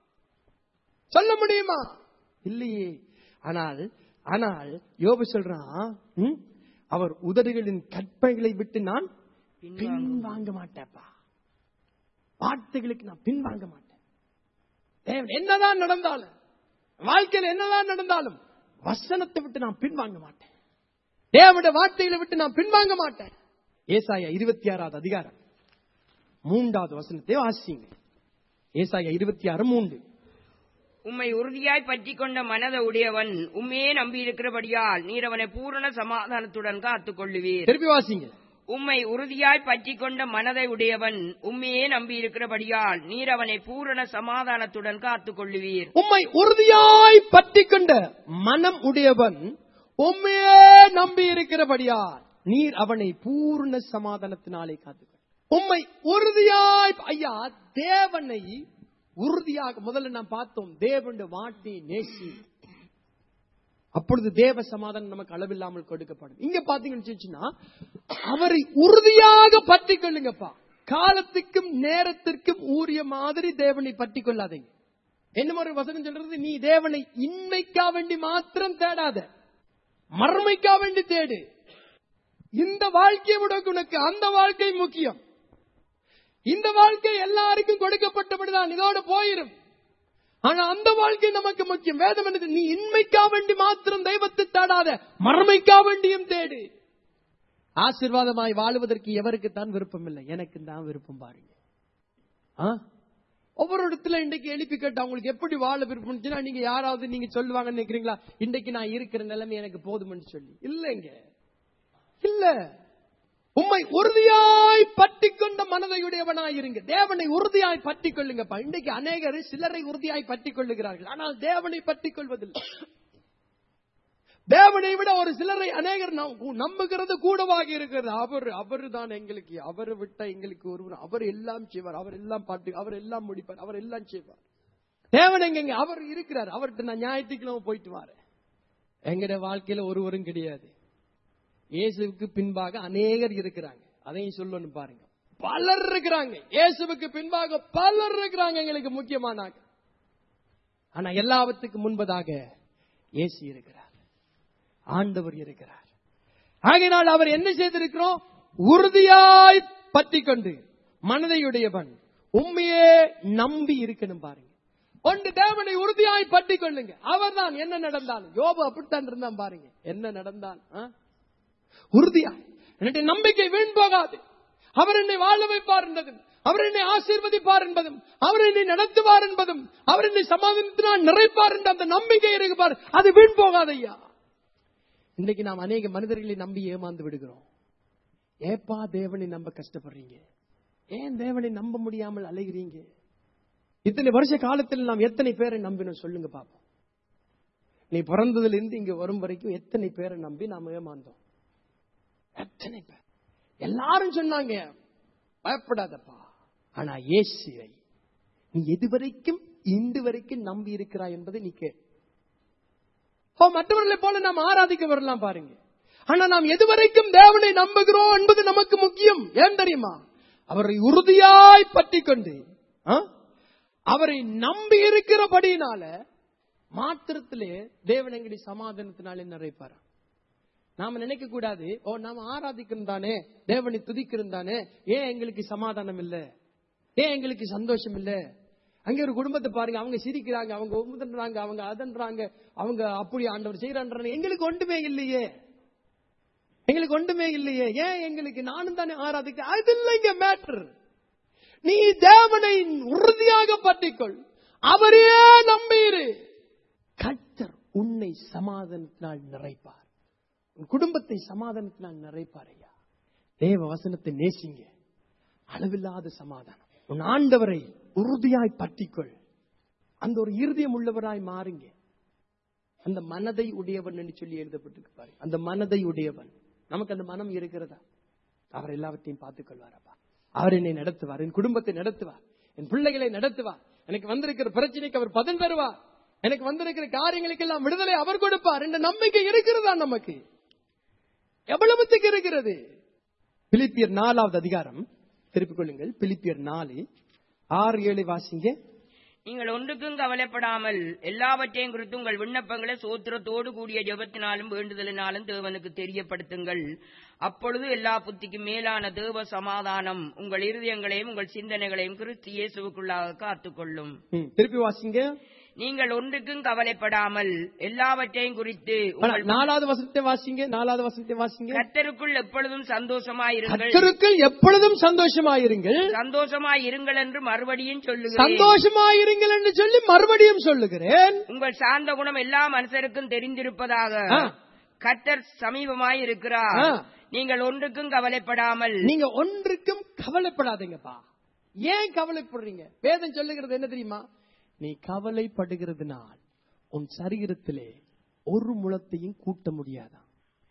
சொல்ல முடியுமா இல்லையே ஆனால் ஆனால் யோபு சொல்றான் ம், அவர் உதடுகளின் கற்பனைகளை விட்டு நான் பின்வாங்க மாட்டேப்பா வார்த்தைகளுக்கு நான் பின்வாங்க மாட்டேன் தேவன் என்னதான் நடந்தாலும் வாழ்க்கையில் என்னதான் நடந்தாலும் வசனத்தை விட்டு நான் பின்வாங்க மாட்டேன் தேவனுடைய வார்த்தைகளை விட்டு நான் பின்வாங்க மாட்டேன் ஏசாயா இருபத்தி ஆறாவது அதிகாரம் மூன்றாவது வசனத்தை வாசிங்க ஏசாயா இருபத்தி ஆறு மூன்று உம்மை உறுதியாய் பற்றிக் கொண்ட மனத உடையவன் உம்மையே நம்பியிருக்கிறபடியால் நீர் அவனை பூரண சமாதானத்துடன் காத்துக் கொள்ளுவீர் திருப்பி வாசிங்க உம்மை உறுதியாய் பற்றிக் கொண்ட மனதை உடையவன் உம்மையே நம்பியிருக்கிறபடியால் நீர் அவனை பூரண சமாதானத்துடன் காத்துக் கொள்ளுவீர் உம்மை உறுதியாய் பற்றிக் கொண்ட மனம் உடையவன் உண்மையே நம்பி இருக்கிறபடியால் நீர் அவனை பூர்ண சமாதானத்தினாலே காத்துக்கொள் உம்மை உறுதியாய் ஐயா தேவனை உறுதியாக முதல்ல நாம் பார்த்தோம் தேவனுடைய வார்த்தையை நேசி அப்பொழுது தேவ சமாதானம் நமக்கு அளவில்லாமல் கொடுக்கப்படும் இங்க பாத்தீங்கன்னு வச்சுச்சுன்னா, அவரை உறுதியாக பற்றி கொள்ளுங்கப்பா காலத்துக்கும் நேரத்திற்கும் ஊறிய மாதிரி தேவனை பற்றி கொள்ளாதீங்க என்ன ஒரு வசனம் சொல்றது நீ தேவனை இன்மைக்கா வேண்டி மாத்திரம் தேடாத மறுமைக்கா வேண்டி தேடு இந்த வாழ்க்கையை விட உனக்கு அந்த வாழ்க்கை முக்கியம் இந்த வாழ்க்கை எல்லாருக்கும் கொடுக்கப்பட்டபடிதான் இதோட போயிரும் ஆனா அந்த வாழ்க்கை நமக்கு முக்கியம் வேதம் என்னது நீ இன்மைக்கா வேண்டி மாத்திரம் தெய்வத்தை தேடாத மறுமைக்கா வேண்டியும் தேடு ஆசீர்வாதமாய் வாழுவதற்கு எவருக்கு தான் விருப்பம் இல்லை எனக்கு தான் விருப்பம் பாருங்க ஆ? ஒவ்வொரு இடத்துல இன்றைக்கு எழுப்பி கேட்டா உங்களுக்கு எப்படி வாழ விருப்பம் இருந்துச்சுன்னா, நீங்க யாராவது நீங்க சொல்லுவாங்கன்னு நினைக்கிறீங்களா இன்றைக்கு நான் இருக்கிற நிலைமை எனக்கு போதும்னு சொல்லி இல்லைங்க இல்ல உம்மை உறுதியாய் பற்றி கொண்ட மனதையுடையவனாய் இருங்க தேவனை உறுதியாய் பற்றி கொள்ளுங்கப்பா இன்றைக்கு அநேகர் சிலரை உறுதியாய் பற்றி கொள்ளுகிறார்கள் ஆனால் தேவனை பற்றி கொள்வதில்லை தேவனை விட ஒரு சிலரை அநேகர் நம்- நம்புகிறது கூடவாக இருக்கிறது அவர் அவர் தான் எங்களுக்கு அவர் விட்ட எங்களுக்கு ஒருவர் அவர் எல்லாம் செய்வார் அவர் எல்லாம் பாட்டு அவர் எல்லாம் முடிப்பார் அவர் எல்லாம் செய்வார் தேவன் எங்க அவர் இருக்கிறார் அவர்கிட்ட நான் ஞாயிற்றுக்கிழமை போயிட்டு வரேன் எங்கட வாழ்க்கையில ஒருவரும் கிடையாது இயேசுவுக்கு பின்பாக அநேகர் இருக்கிறாங்க அதையும் சொல்லணும் பாருங்க பலர் இருக்கிறாங்க இயேசுவுக்கு பின்பாக பலர் இருக்கிறாங்க எங்களுக்கு முக்கியமானாங்க ஆனா எல்லாவற்றுக்கும் முன்பதாக இயேசு இருக்கிறார் ஆண்டவர் இருக்கிறார் ஆகையினால் அவர் என்ன செய்திருக்கிறோம் உறுதியாய் பற்றி கொண்டு மனதையுடையவன் உண்மையே நம்பி இருக்கணும் பாருங்க ஒன்று தேவனை உறுதியாய் பற்றி கொள்ளுங்க அவர்தான் என்ன நடந்தாலும் யோபு அப்படித்தான் இருந்தான் பாருங்க என்ன நடந்தால் ஆ? உறுதியாய் என்னுடைய நம்பிக்கை வீண் போகாது அவர் என்னை வாழ வைப்பார் என்பதும் அவர் என்னை ஆசீர்வதிப்பார் என்பதும் அவர் என்னை நடத்துவார் என்பதும் அவர் என்னை சமாதானத்தினால் நிறைப்பார் என்ற அந்த நம்பிக்கை இருக்கு பார் அது வீண் போகாது ஐயா இன்னைக்கு நாம் அநேக மனிதர்களை நம்பி ஏமாந்து விடுகிறோம் ஏப்பா தேவனை நம்ப கஷ்டப்படுறீங்க ஏன் தேவனை நம்ப முடியாமல் அலைகிறீங்க இத்தனை வருஷ காலத்தில் நாம் எத்தனை பேரை நம்பினோம் சொல்லுங்க பாப்போம் நீ பிறந்ததுல இருந்து இங்க வரும் வரைக்கும் எத்தனை பேரை நம்பி நாம் ஏமாந்தோம் எத்தனை பேர் எல்லாரும் சொன்னாங்க பயப்படாதப்பா ஆனா இயேசுவை நீ எதுவரைக்கும் இன்று வரைக்கும் நம்பி இருக்கிறாய் என்பதை நீ கேள் ஓ மற்றவர்களை போல நாம் ஆராதிக்க வரலாம் பாருங்க ஆனா நாம் எதுவரைக்கும் தேவனை நம்புகிறோம் என்பது நமக்கு முக்கியம் ஏன் தெரியுமா அவரை உறுதியாய் பற்றி கொண்டு ஆ? அவரை நம்பி இருக்கிறபடியினால மாத்திரத்திலே தேவன் எங்களை சமாதானத்தினாலே நிறைப்பாரா நாம நினைக்க கூடாது ஓ நாம ஆராதிக்கிறோம் தானே தேவனை துதிக்கிறோம் தானே ஏன் எங்களுக்கு சமாதானம் இல்ல ஏன் எங்களுக்கு சந்தோஷம் இல்ல அங்க ஒரு குடும்பத்தை பாருங்க அவங்க சிரிக்கிறாங்க அவங்க உமுதுன்றாங்க அவங்க அதன்றாங்க அவங்க அப்படி ஆண்டவர் செய்யறான்றாங்க எங்களுக்கு ஒன்றுமே இல்லையே எங்களுக்கு ஒன்றுமே இல்லையே ஏன் எங்களுக்கு நானும் தானே ஆராதிக்க அது இல்லைங்க மேட்டர் நீ தேவனை உறுதியாக பற்றிக்கொள் அவரையே நம்பியிரு கர்த்தர் உன்னை சமாதானத்தினால் நிறைப்பார் உன் குடும்பத்தை சமாதானத்தினால் நிறைப்பார் ஐயா தேவ வசனத்தை நேசிங்க அளவில்லாத சமாதானம் உன் ஆண்டவரை உறுதியாய் பற்றிக்கொள் அந்த ஒரு இருதயம் உள்ளவராய் மாறுங்க அந்த மனதை உடையவன் என்று சொல்லி எழுதப்பட்டிருக்கு பாருங்க அந்த மனதை உடையவன் நமக்கு அந்த மனம் இருக்கிறதா அவர் எல்லாவற்றையும் பார்த்துக் கொள்வாரப்பா அவர் என்னை நடத்துவார் என் குடும்பத்தை நடத்துவார் என் பிள்ளைகளை நடத்துவார் எனக்கு வந்திருக்கிற பிரச்சனைக்கு அவர் பதன் தருவார் எனக்கு வந்திருக்கிற காரியங்களுக்கு எல்லாம் விடுதலை அவர் கொடுப்பார் என்ற நம்பிக்கை இருக்கிறதா நமக்கு எவ்வளவுத்துக்கு இருக்கிறது பிலிப்பியர் நாலாவது அதிகாரம் திருப்பிக் கொள்ளுங்கள் பிலிப்பியர் நாலு ஆறு ஏழு வாசிங்க நீங்கள் ஒன்றுக்கும் கவலைப்படாமல் எல்லாவற்றையும் குறித்து உங்கள் விண்ணப்பங்களை சோத்திரத்தோடு கூடிய ஜெபத்தினாலும் வேண்டுதலினாலும் தேவனுக்கு தெரியப்படுத்துங்கள் அப்பொழுது எல்லா புத்திக்கும் மேலான தேவ சமாதானம் உங்கள் இருதயங்களையும் உங்கள் சிந்தனைகளையும் கிறிஸ்து இயேசுவுக்குள்ளாக காத்துக்கொள்ளும் ம், திருப்பி வாசிங்க நீங்கள் ஒன்றுக்கும் கவலைப்படாமல் எல்லாவற்றையும் குறித்து உங்கள் நாலாவது வசனத்தை வாசிங்க நாலாவது வசனத்தை வாசிங்க கர்த்தருக்குள் எப்பொழுதும் சந்தோஷமாயிருங்கள் கர்த்தருக்குள் எப்பொழுதும் சந்தோஷமாயிருங்கள் சந்தோஷமாயிருங்கள் என்று மறுபடியும் சொல்லுகிறேன் சந்தோஷமாயிருங்கள் என்று சொல்லி மறுபடியும் சொல்லுகிறேன் உங்கள் சாந்த குணம் எல்லா மனுஷருக்கும் தெரிந்திருப்பதாக ஆ. கர்த்தர் சமீபமாய் இருக்கிறார் ஆ. நீங்கள் ஒன்றுக்கும் கவலைப்படாமல் நீங்க ஒன்றுக்கும் கவலைப்படாதீங்கப்பா ஏன் கவலைப்படுறீங்க வேதம் சொல்லுகிறது என்ன தெரியுமா நீ கவலைப்படுகிறதுனால் உன் சரீரத்திலே ஒரு முளத்தையும் கூட்ட முடியாதாம்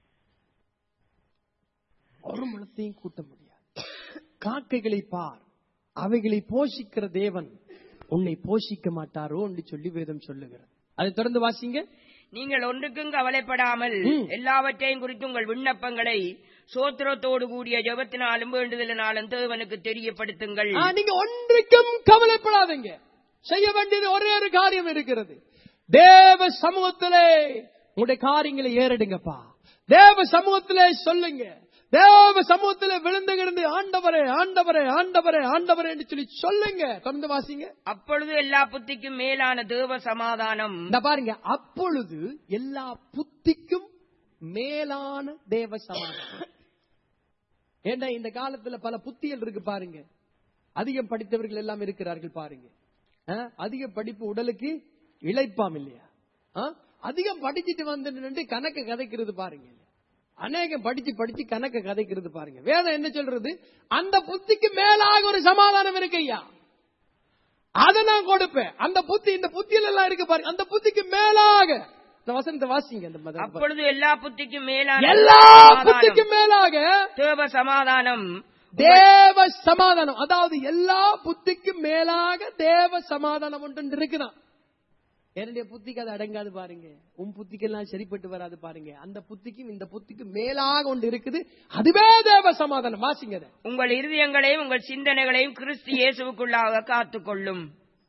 ஒரு முளத்தையும் கூட்ட முடியாது காக்கைகளை பார் அவைகளை போஷிக்கிற தேவன் உன்னை போஷிக்க மாட்டாரோ என்று சொல்லி வேதம் சொல்லுகிறது அதை தொடர்ந்து வாசிங்க நீங்கள் ஒன்றுக்கும் கவலைப்படாமல் ம். எல்லாவற்றையும் குறித்து உங்கள் விண்ணப்பங்களை சோத்திரத்தோடு கூடிய ஜெபத்தினாலும் வேண்டுதலினாலும் தேவனுக்கு தெரியப்படுத்துங்கள் ஆ, நீங்க ஒன்றுக்கும் கவலைப்படாதீங்க செய்ய வேண்டியது ஒரே ஒரு காரியம் இருக்கிறது தேவ சமூகத்திலே உங்களுடைய காரியங்களை ஏறிடுங்கப்பா தேவ சமூகத்திலே சொல்லுங்க தேவ சமூகத்திலே விழுந்து கிடந்து ஆண்டவரே ஆண்டவரே ஆண்டவரே ஆண்டவரே என்று சொல்லி சொல்லுங்க தொடர்ந்து வாசிங்க அப்பொழுது எல்லா புத்திக்கும் மேலான தேவ சமாதானம் இந்த பாருங்க அப்பொழுது எல்லா புத்திக்கும் மேலான தேவ சமாதானம் ஏன்னா இந்த காலத்துல பல புத்திகள் இருக்கு பாருங்க அதிகம் படித்தவர்கள் எல்லாம் இருக்கிறார்கள் பாருங்க ஆ, அதிக படிப்பு உடலுக்கு இழைப்பாம் இல்லையா ஆ? அதிகம் படிச்சுட்டு வந்து நின்று கணக்கு கதைக்கிறது பாருங்க அநேகம் படிச்சு படிச்சு கணக்கு கதைக்கிறது பாருங்க வேதம் என்ன சொல்றது அந்த புத்திக்கு மேலாக ஒரு சமாதானம் இருக்கு ஐயா அதை நான் கொடுப்பேன் அந்த புத்தி இந்த புத்தியில எல்லாம் இருக்கு பாருங்க அந்த புத்திக்கு மேலாக இந்த வசனத்தை வாசிங்க அந்த மத- அப்பொழுது எல்லா புத்திக்கும் மேலான எல்லா சமாதானம். புத்திக்கும் மேலாக தேவ சமாதானம் தேவ சமாதானம் அதாவது எல்லா புத்திக்கும் மேலாக தேவ சமாதானம் ஒன்று இருக்குதான் என்னுடைய புத்திக்கு அது அடங்காது பாருங்க உன் புத்திக்கெல்லாம் சரிப்பட்டு வராது பாருங்க அந்த புத்திக்கும் இந்த புத்திக்கும் மேலாக ஒன்று இருக்குது அதுவே தேவ சமாதானம் வாசிங்க அதை. உங்கள் இருதயங்களையும் உங்கள் சிந்தனைகளையும் கிறிஸ்து இயேசுவுக்குள்ளாக காத்துக்கொள்ளும்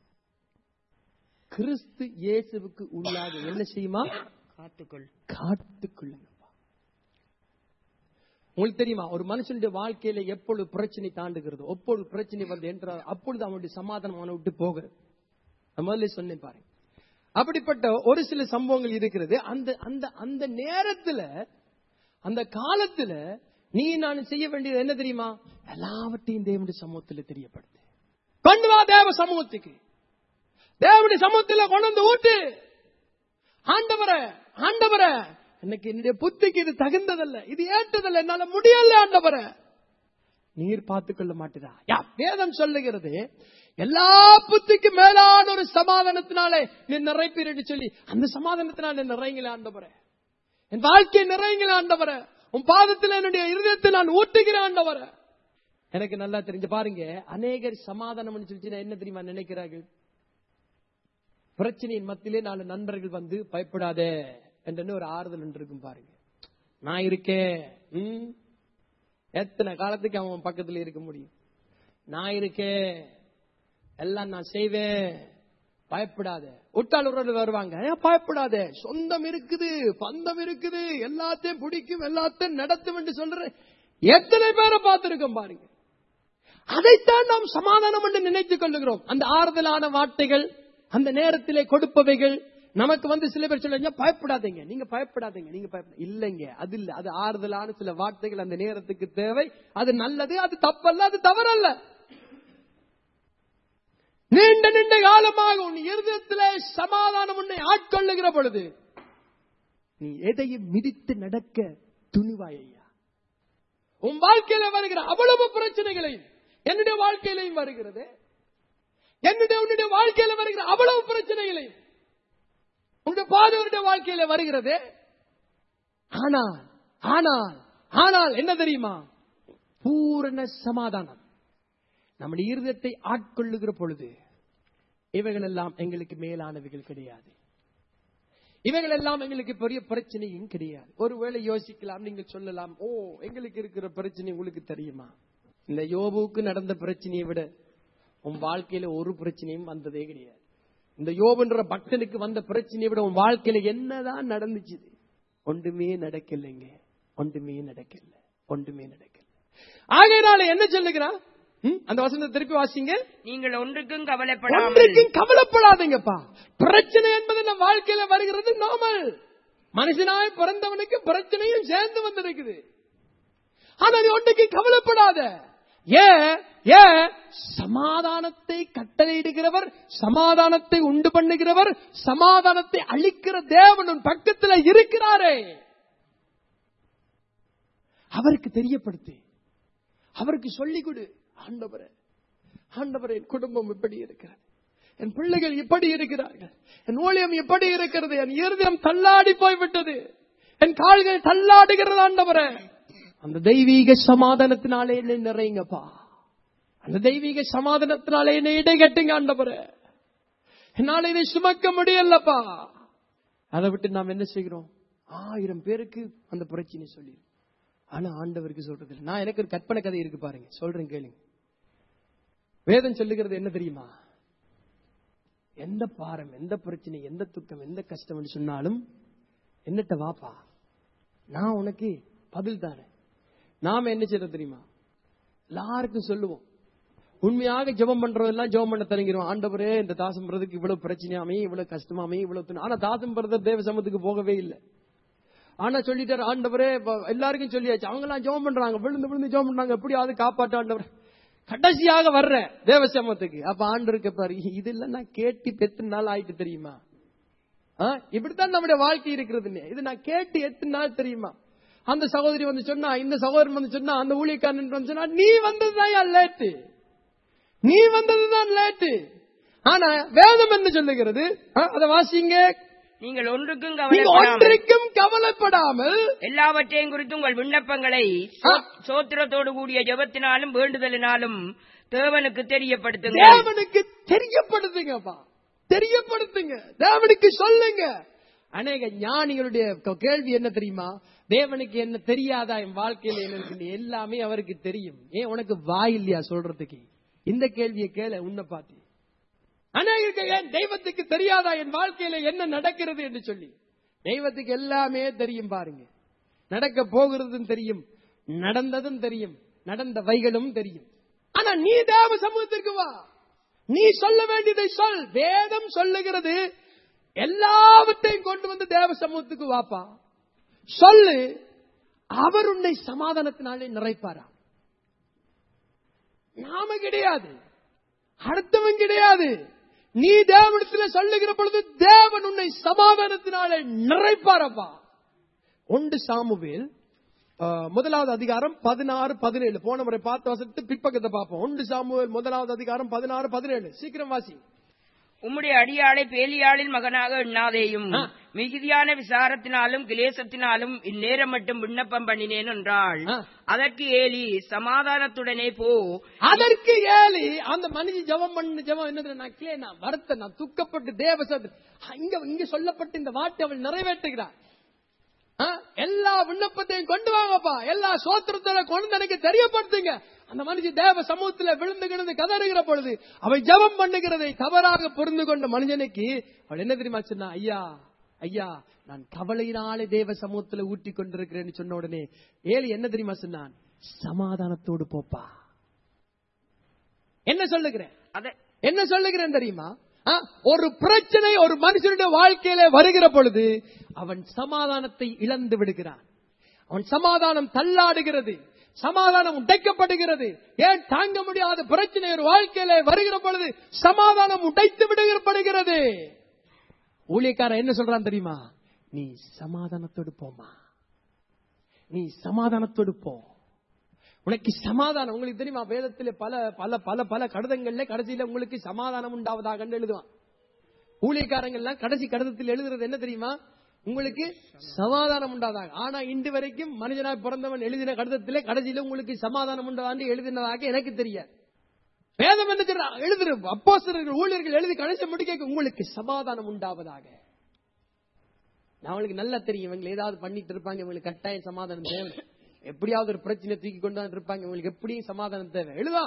கிறிஸ்து இயேசுவுக்கு உள்ளாக என்ன செய்யுமா காத்துக்கொள் காத்துக்கொள்ளுங்கப்பா உங்களுக்கு தெரியுமா ஒரு மனுஷனுடைய வாழ்க்கையில எப்பொழுது பிரச்சனை தாண்டுகிறது எப்பொழுது பிரச்சனை வந்து என்றால் அப்பொழுது அவனுடைய சமாதானம் அவனை விட்டு போகிறது நான் முதல்ல சொன்னேன் பாருங்க அப்படிப்பட்ட ஒரு சில சம்பவங்கள் இருக்கிறது அந்த அந்த அந்த நேரத்துல அந்த காலத்துல நீ நான் செய்ய வேண்டியது என்ன தெரியுமா எல்லாவற்றையும் தேவனுடைய சமூகத்துல தெரியப்படுத்து கொண்டு வா தேவ சமூகத்துக்கு தேவனுடைய சமூகத்துல கொண்டு வந்து ஊட்டு ஆண்டவரே ஆண்டவரே எனக்கு என்னுடைய புத்திக்கு இது தகுந்ததல்ல இது ஏற்றதல்ல என்னால முடியல ஆண்டவரே நீர் பார்த்துக் கொள்ள மாட்டேதா யா வேதம் சொல்லுகிறது எல்லா புத்திக்கு மேலான ஒரு சமாதானத்தினாலே நீ நிறைப்பீர் என்று சொல்லி அந்த சமாதானத்தினாலே நிறைங்களே ஆண்டவரே என் வாழ்க்கையை நிறைங்களே ஆண்டவரே உன் பாதத்தில் என்னுடைய இருதயத்தை நான் ஊட்டுகிறேன் ஆண்டவரே எனக்கு நல்லா தெரிஞ்சு பாருங்க அநேகர் சமாதானம் சொல்லி என்ன தெரியுமா நினைக்கிறார்கள் பிரச்சனையின் மத்தியிலே நாலு நண்பர்கள் வந்து பயப்படாதே என்று ஒரு ஆறுதல் ஒன்று இருக்கும் பாருங்க நான் இருக்கேன் ம். எத்தனை காலத்துக்கு அவன் பக்கத்துல இருக்க முடியும் நான் இருக்கேன் எல்லாம் நான் செய்வேன் பயப்படாத உட்டாள் உறவு வருவாங்க ஏன் பயப்படாத சொந்தம் இருக்குது பந்தம் இருக்குது எல்லாத்தையும் பிடிக்கும் எல்லாத்தையும் நடத்தும் என்று சொல்ற எத்தனை பேரை பார்த்திருக்கோம் பாருங்க அதைத்தான் நாம் சமாதானம் என்று நினைத்துக் கொள்ளுகிறோம் அந்த ஆறுதலான வார்த்தைகள் அந்த நேரத்திலே கொடுப்பவைகள் நமக்கு வந்து சில பேர் சொல்லுங்க பயப்படாதீங்க நீங்க பயப்படாதீங்க நீங்க பயப்பட இல்லைங்க அது இல்ல அது ஆறுதலான சில வார்த்தைகள் அந்த நேரத்துக்கு தேவை அது நல்லது அது தப்பல்ல அது தவறல்ல நீண்ட நீண்ட காலமாக உன் இருதயத்திலே சமாதானம் உன்னை ஆட்கொள்ளுகிற பொழுது நீ எதையும் மிதித்து நடக்க துணிவாயா உன் வாழ்க்கையில வருகிற அவ்வளவு பிரச்சனைகளையும் என்னுடைய வாழ்க்கையிலையும் வருகிறது என்னுடைய உன்னுடைய வாழ்க்கையில வருகிற அவ்வளவு பிரச்சனைகளையும் உன்னுடைய பாதவருடைய வாழ்க்கையில வருகிறது ஆனால் ஆனால் ஆனால் என்ன தெரியுமா பூரண சமாதானம் நம்முடைய இருதயத்தை ஆட்கொள்ளுகிற பொழுது இவைகள் எல்லாம் எங்களுக்கு மேலானவைகள் கிடையாது இவைகள் எல்லாம் எங்களுக்கு பெரிய பிரச்சனையும் கிடையாது ஒருவேளை யோசிக்கலாம் நீங்கள் சொல்லலாம் ஓ எங்களுக்கு இருக்கிற பிரச்சனை உங்களுக்கு தெரியுமா இந்த யோபுக்கு நடந்த பிரச்சனையை விட உன் வாழ்க்கையில ஒரு பிரச்சனையும் வந்ததே கிடையாது இந்த யோபன்ற பக்தனுக்கு வந்த பிரச்சனையை விட உன் வாழ்க்கையில என்னதான் நடந்துச்சு ஒன்றுமே நடக்கலைங்க ஒன்றுமே நடக்கல ஒன்றுமே நடக்கல ஆகையினால என்ன சொல்லுகிறான் ம்? அந்த வசனத்தை திருப்பி வாசிங்க நீங்கள் ஒன்றுக்கும் கவலைப்படாமல் ஒன்றைக்கும் கவலைப்படாதீங்கப்பா பிரச்சனை என்பது நம் வாழ்க்கையில வருகிறது நாமல் மனுஷனாய் பிறந்தவனுக்கு பிரச்சனையும் சேர்ந்து வந்திருக்குது ஆனா நீ ஒன்றைக்கு கவலைப்படாத ஏன் ஏன் சமாதானத்தை கட்டளையிடுகிறவர் சமாதானத்தை உண்டு பண்ணுகிறவர் சமாதானத்தை அளிக்கிற தேவன் உன் பக்கத்துல இருக்கிறாரே அவருக்கு தெரியப்படுத்து அவருக்கு சொல்லிக் கொடு ஆண்டவரே ஆண்டவரே என் குடும்பம் இப்படி இருக்கிறது என் பிள்ளைகள் இப்படி இருக்கிறார்கள் என் ஊழியம் இப்படி இருக்கிறது என் இருதயம் தள்ளாடி போய்விட்டது என் கால்கள் தள்ளாடுகிறது ஆண்டவரே அந்த தெய்வீக சமாதானத்தினாலே என்னை நிறையுங்கப்பா அந்த தெய்வீக சமாதானத்தினாலே என்னை இடைகட்டுங்க ஆண்டவரே என்னால இதை சுமக்க முடியலப்பா அதை விட்டு நாம் என்ன செய்கிறோம் ஆயிரம் பேருக்கு அந்த பிரச்சனை சொல்லி ஆனா ஆண்டவருக்கு சொல்றது இல்லை நான் எனக்கு ஒரு கற்பனை கதை இருக்கு பாருங்க சொல்றேன் கேளுங்க வேதம் சொல்லுகிறது என்ன தெரியுமா எந்த பாரம் எந்த பிரச்சனை எந்த துக்கம் எந்த கஷ்டம் சொன்னாலும் என்னட்ட வாப்பா நான் உனக்கு பதில் தானே நாம என்ன செய்யறது தெரியுமா எல்லாருக்கும் சொல்லுவோம் உண்மையாக ஜெபம் பண்றதெல்லாம் ஜெபம் பண்ண தொடங்கிடுவோம் ஆண்டவரே இந்த தாசம் பிரதருக்கு இவ்வளவு பிரச்சனையாமே இவ்வளவு கஷ்டமாமே இவ்வளவு துணை. ஆனா தாசம் பிரதர் தேவ சமத்துக்கு போகவே இல்லை ஆனா சொல்லிட்டாரு ஆண்டவரே ப- எல்லாருக்கும் சொல்லியாச்சு அவங்க எல்லாம் ஜெபம் பண்றாங்க விழுந்து விழுந்து ஜெபம் பண்றாங்க எப்படியாவது காப்பாற்ற ஆண்டவர் கடைசியாக வர்ற தேவசமத்துக்கு அப்ப ஆண்டருக்கு பாரு இதெல்லாம் நான் கேட்டு எத்தனை நாள் ஆயிட்டு தெரியுமா ஆ? இப்படித்தான் நம்முடைய வாழ்க்கை இருக்கிறது இது நான் கேட்டு எத்தனை நாள் தெரியுமா அந்த சகோதரி வந்து சொன்னா இந்த சகோதரன் வந்து சொன்னா அந்த ஊழியக்காரன் வந்து சொன்னா நீ வந்ததுதான் லேட்டு நீ வந்ததுதான் லேட்டு ஆனா வேதம் என்ன சொல்லுகிறது ஆ, அதை வாசிங்க நீங்கள் ஒன்றுக்கும் நீங்க கவலைப்படாமல் ஒன்றைக்கும் கவலைப்படாமல் எல்லாவற்றையும் குறித்து உங்கள் விண்ணப்பங்களை சோ- சோத்திரத்தோடு கூடிய ஜெபத்தினாலும் வேண்டுதலினாலும் தேவனுக்கு தெரியப்படுத்துங்கள் தேவனுக்கு தெரியப்படுத்துங்கப்பா தெரியப்படுத்துங்க தேவனுக்கு சொல்லுங்க அநேக ஞானிகளுடைய க- கேள்வி என்ன தெரியுமா தேவனுக்கு என்ன தெரியாதா என் வாழ்க்கையில என்ன இருக்கு எல்லாமே அவருக்கு தெரியும் ஏன் உனக்கு வாய் இல்லையா சொல்றதுக்கு இந்த கேள்வியை கேள உன்னை பார்த்து அநேகருக்கு ஏன் தெய்வத்துக்கு தெரியாதா என் வாழ்க்கையில என்ன நடக்கிறது என்று சொல்லி தெய்வத்துக்கு எல்லாமே தெரியும் பாருங்க நடக்க போகிறதும் தெரியும் நடந்ததும் தெரியும் நடந்த வைகளும் தெரியும் ஆனா நீ தேவ சமூகத்திற்கு வா நீ சொல்ல வேண்டியதை சொல் வேதம் சொல்லுகிறது எல்லாவற்றையும் கொண்டு வந்து தேவ சமூகத்துக்கு வாப்பா சொல்லு அவர் உன்னை சமாதானத்தினாலே நிறைப்பாரா நாம கிடையாது அடுத்தவன் கிடையாது நீ தேவனிடத்துல சொல்லுகிற பொழுது தேவன் உன்னை சமாதானத்தினாலே நிறைப்பாரப்பா ஒன்று சாமுவேல் ஆ, முதலாவது அதிகாரம் பதினாறு பதினேழு போன முறை பார்த்த வசத்து பிற்பக்கத்தை பார்ப்போம் ஒன்று சாமுவேல் முதலாவது அதிகாரம் பதினாறு பதினேழு சீக்கிரம் வாசி உம்முடைய அடியாளை பேலியாளின் மகனாக எண்ணாதேயும் ஆ. மிகுதியான விசாரத்தினாலும் கிளேசத்தினாலும் இந்நேரம் மட்டும் விண்ணப்பம் பண்ணினேன் என்றாள் ஆ. அதற்கு ஏலி சமாதானத்துடனே போ அதற்கு ஏலி அந்த மனுஷி ஜெபம் பண்ண ஜெபம் என்னது நான் கிளே நான் வருத்த நான் துக்கப்பட்டு தேவ சத் இங்க இங்க சொல்லப்பட்ட இந்த வார்த்தை அவள் நிறைவேற்றுகிறார் ஆ? எல்லா விண்ணப்பத்தையும் கொண்டு வாங்கப்பா எல்லா சோத்திரத்தை கொண்டு வந்து எனக்கு தெரியப்படுத்துங்க அந்த மனுஷி தேவ சமூகத்துல விழுந்து கிடந்து கதறுகிற பொழுது அவள் ஜெபம் பண்ணுகிறதை தவறாக புரிந்து கொண்ட மனுஷனுக்கு அவள் என்ன தெரியுமா சொன்னா ஐயா ஐயா நான் கவலையினாலே தேவ சமூகத்துல ஊட்டி கொண்டிருக்கிறேன்னு சொன்ன உடனே ஏலி என்ன தெரியுமா சொன்னான் சமாதானத்தோடு போப்பா என்ன சொல்லுகிறேன் அத- என்ன சொல்லுகிறேன் தெரியுமா ஆ, ஒரு பிரச்சனை ஒரு மனுஷனுடைய வாழ்க்கையில வருகிற பொழுது அவன் சமாதானத்தை இழந்து விடுகிறான் அவன் சமாதானம் தள்ளாடுகிறது சமாதானம் உடைக்கப்படுகிறது ஏன் தாங்க முடியாத பிரச்சனை ஒரு வாழ்க்கையில வருகிற பொழுது சமாதானம் உடைத்து விடுகிறது ஊழியக்காரன் என்ன சொல்றான் தெரியுமா நீ சமாதானத்தோடு போமா நீ சமாதானத்தோடு போ உனக்கு சமாதானம் உங்களுக்கு தெரியுமா வேதத்துல பல பல பல பல கடிதங்கள்ல கடைசியில உங்களுக்கு சமாதானம் உண்டாவதாக எழுதுவான் ஊழியக்காரங்க எல்லாம் கடைசி கடிதத்தில் எழுதுறது என்ன தெரியுமா உங்களுக்கு சமாதானம் உண்டாதாக ஆனா இன்று வரைக்கும் மனிதனாய் பிறந்தவன் எழுதின கடிதத்திலே கடைசியில உங்களுக்கு சமாதானம் உண்டாதான்னு எழுதினதாக எனக்கு தெரியாது வேதம் என்ன சொல்றா? எழுதுற அப்போஸ்தலர்கள் ஊழியர்கள் எழுதி கடைசி முடிக்க உங்களுக்கு சமாதானம் உண்டாவதாக நான் அவங்களுக்கு நல்லா தெரியும் இவங்க ஏதாவது பண்ணிட்டு இருப்பாங்க இவங்களுக்கு கட்டாயம் சமாதானம் தேவை எப்படியாவது ஒரு பிரச்சனை தூக்கி கொண்டு வந்து இருப்பாங்க இவங்களுக்கு எப்படியும் சமாதானம் தேவை எழுதா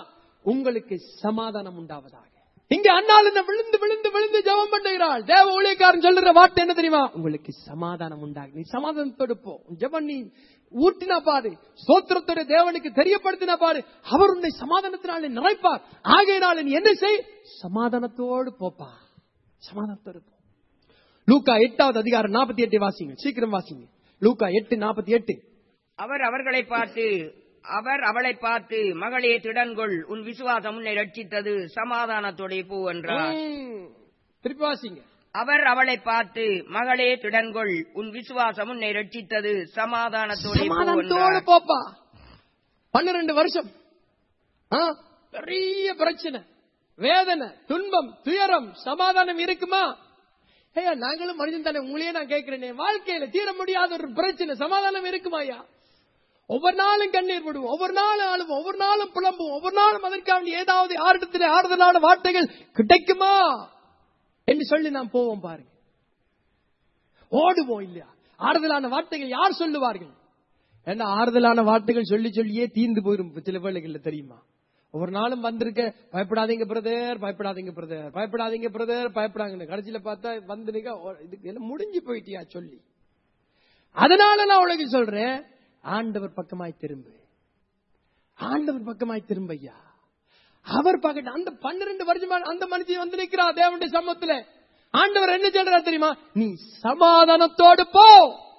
உங்களுக்கு சமாதானம் உண்டாவதாக இங்க அண்ணாள் என்ன விழுந்து விழுந்து விழுந்து ஜெபம் பண்ணுகிறாள் தேவ ஊழியக்காரன் சொல்லுற வார்த்தை என்ன தெரியுமா உங்களுக்கு சமாதானம் உண்டாகு நீ சமாதானத்தோடு போ உன் ஜெபம் நீ ஊட்டினா பாரு சோத்திரத்தோட தேவனுக்கு தெரியப்படுத்தினா பாரு அவர் உன்னை சமாதானத்தினாலே நிறைப்பார் ஆகையினால நீ என்ன செய் சமாதானத்தோடு போப்பா சமாதானத்தோடு போ லூக்கா எட்டாவது அதிகாரம் நாற்பத்தி எட்டு வாசிங்க சீக்கிரம் வாசிங்க லூக்கா எட்டு நாற்பத்தி எட்டு அவர் அவர்களை பார்த்து அவர் அவளை பார்த்து மகளே திடன்கொள் உன் விசுவாசம் உன்னை ரட்சித்தது சமாதானத்தோടെ போ என்றார் ம். திருப்பி வாசிங்க அவர் அவளை பார்த்து மகளே திடன்கொள் உன் விசுவாசம் உன்னை ரட்சித்தது சமாதானத்தோടെ போ சமாதானத்தோடு என்றார் போப்பா பன்னிரண்டு வருஷம் ஆ, பெரிய பிரச்சனை வேதனை துன்பம் துயரம் சமாதானம் இருக்குமா ஐயா நாங்களும் மனிதன் தானே உங்களையே நான் கேட்கிறேனே வாழ்க்கையில தீர முடியாத ஒரு பிரச்சனை சமாதானம் இருக்குமா ஐயா ஒவ்வொரு நாளும் கண்ணீர் விடுவோம் ஒவ்வொரு நாளும் ஆளுவோம் ஒவ்வொரு நாளும் புலம்புவோம் ஒவ்வொரு நாளும் அதற்காக ஏதாவது ஆறுடத்தில் ஆறுதலான வார்த்தைகள் கிடைக்குமா என்று சொல்லி நாம் போவோம் பாருங்க ஓடுவோம் இல்லையா ஆறுதலான வார்த்தைகள் யார் சொல்லுவார்கள் ஏன்னா ஆறுதலான வார்த்தைகள் சொல்லி சொல்லியே தீந்து போயிரும் சில வேளைகள்ல தெரியுமா ஒவ்வொரு நாளும் வந்திருக்க பயப்படாதீங்க பிரதர் பயப்படாதீங்க பிரதர் பயப்படாதீங்க பிரதர் பயப்படாங்க கடைசியில பார்த்தா வந்து நிக்க, ஓ, இதுக்கு எல்லாம் முடிஞ்சு போயிட்டியா சொல்லி அதனால நான் உனக்கு சொல்றேன் ஆண்டவர் பக்கமாய் திரும்பு ஆண்டவர் பக்கமாய் திரும்பையா அவர் பக்கத்து அந்த பன்னிரண்டு வருஷமா அந்த மனுஷன் வந்து நிக்கிறா தேவனுடைய சமூகத்துல ஆண்டவர் என்ன சொல்றாரு தெரியுமா நீ சமாதானத்தோடு போ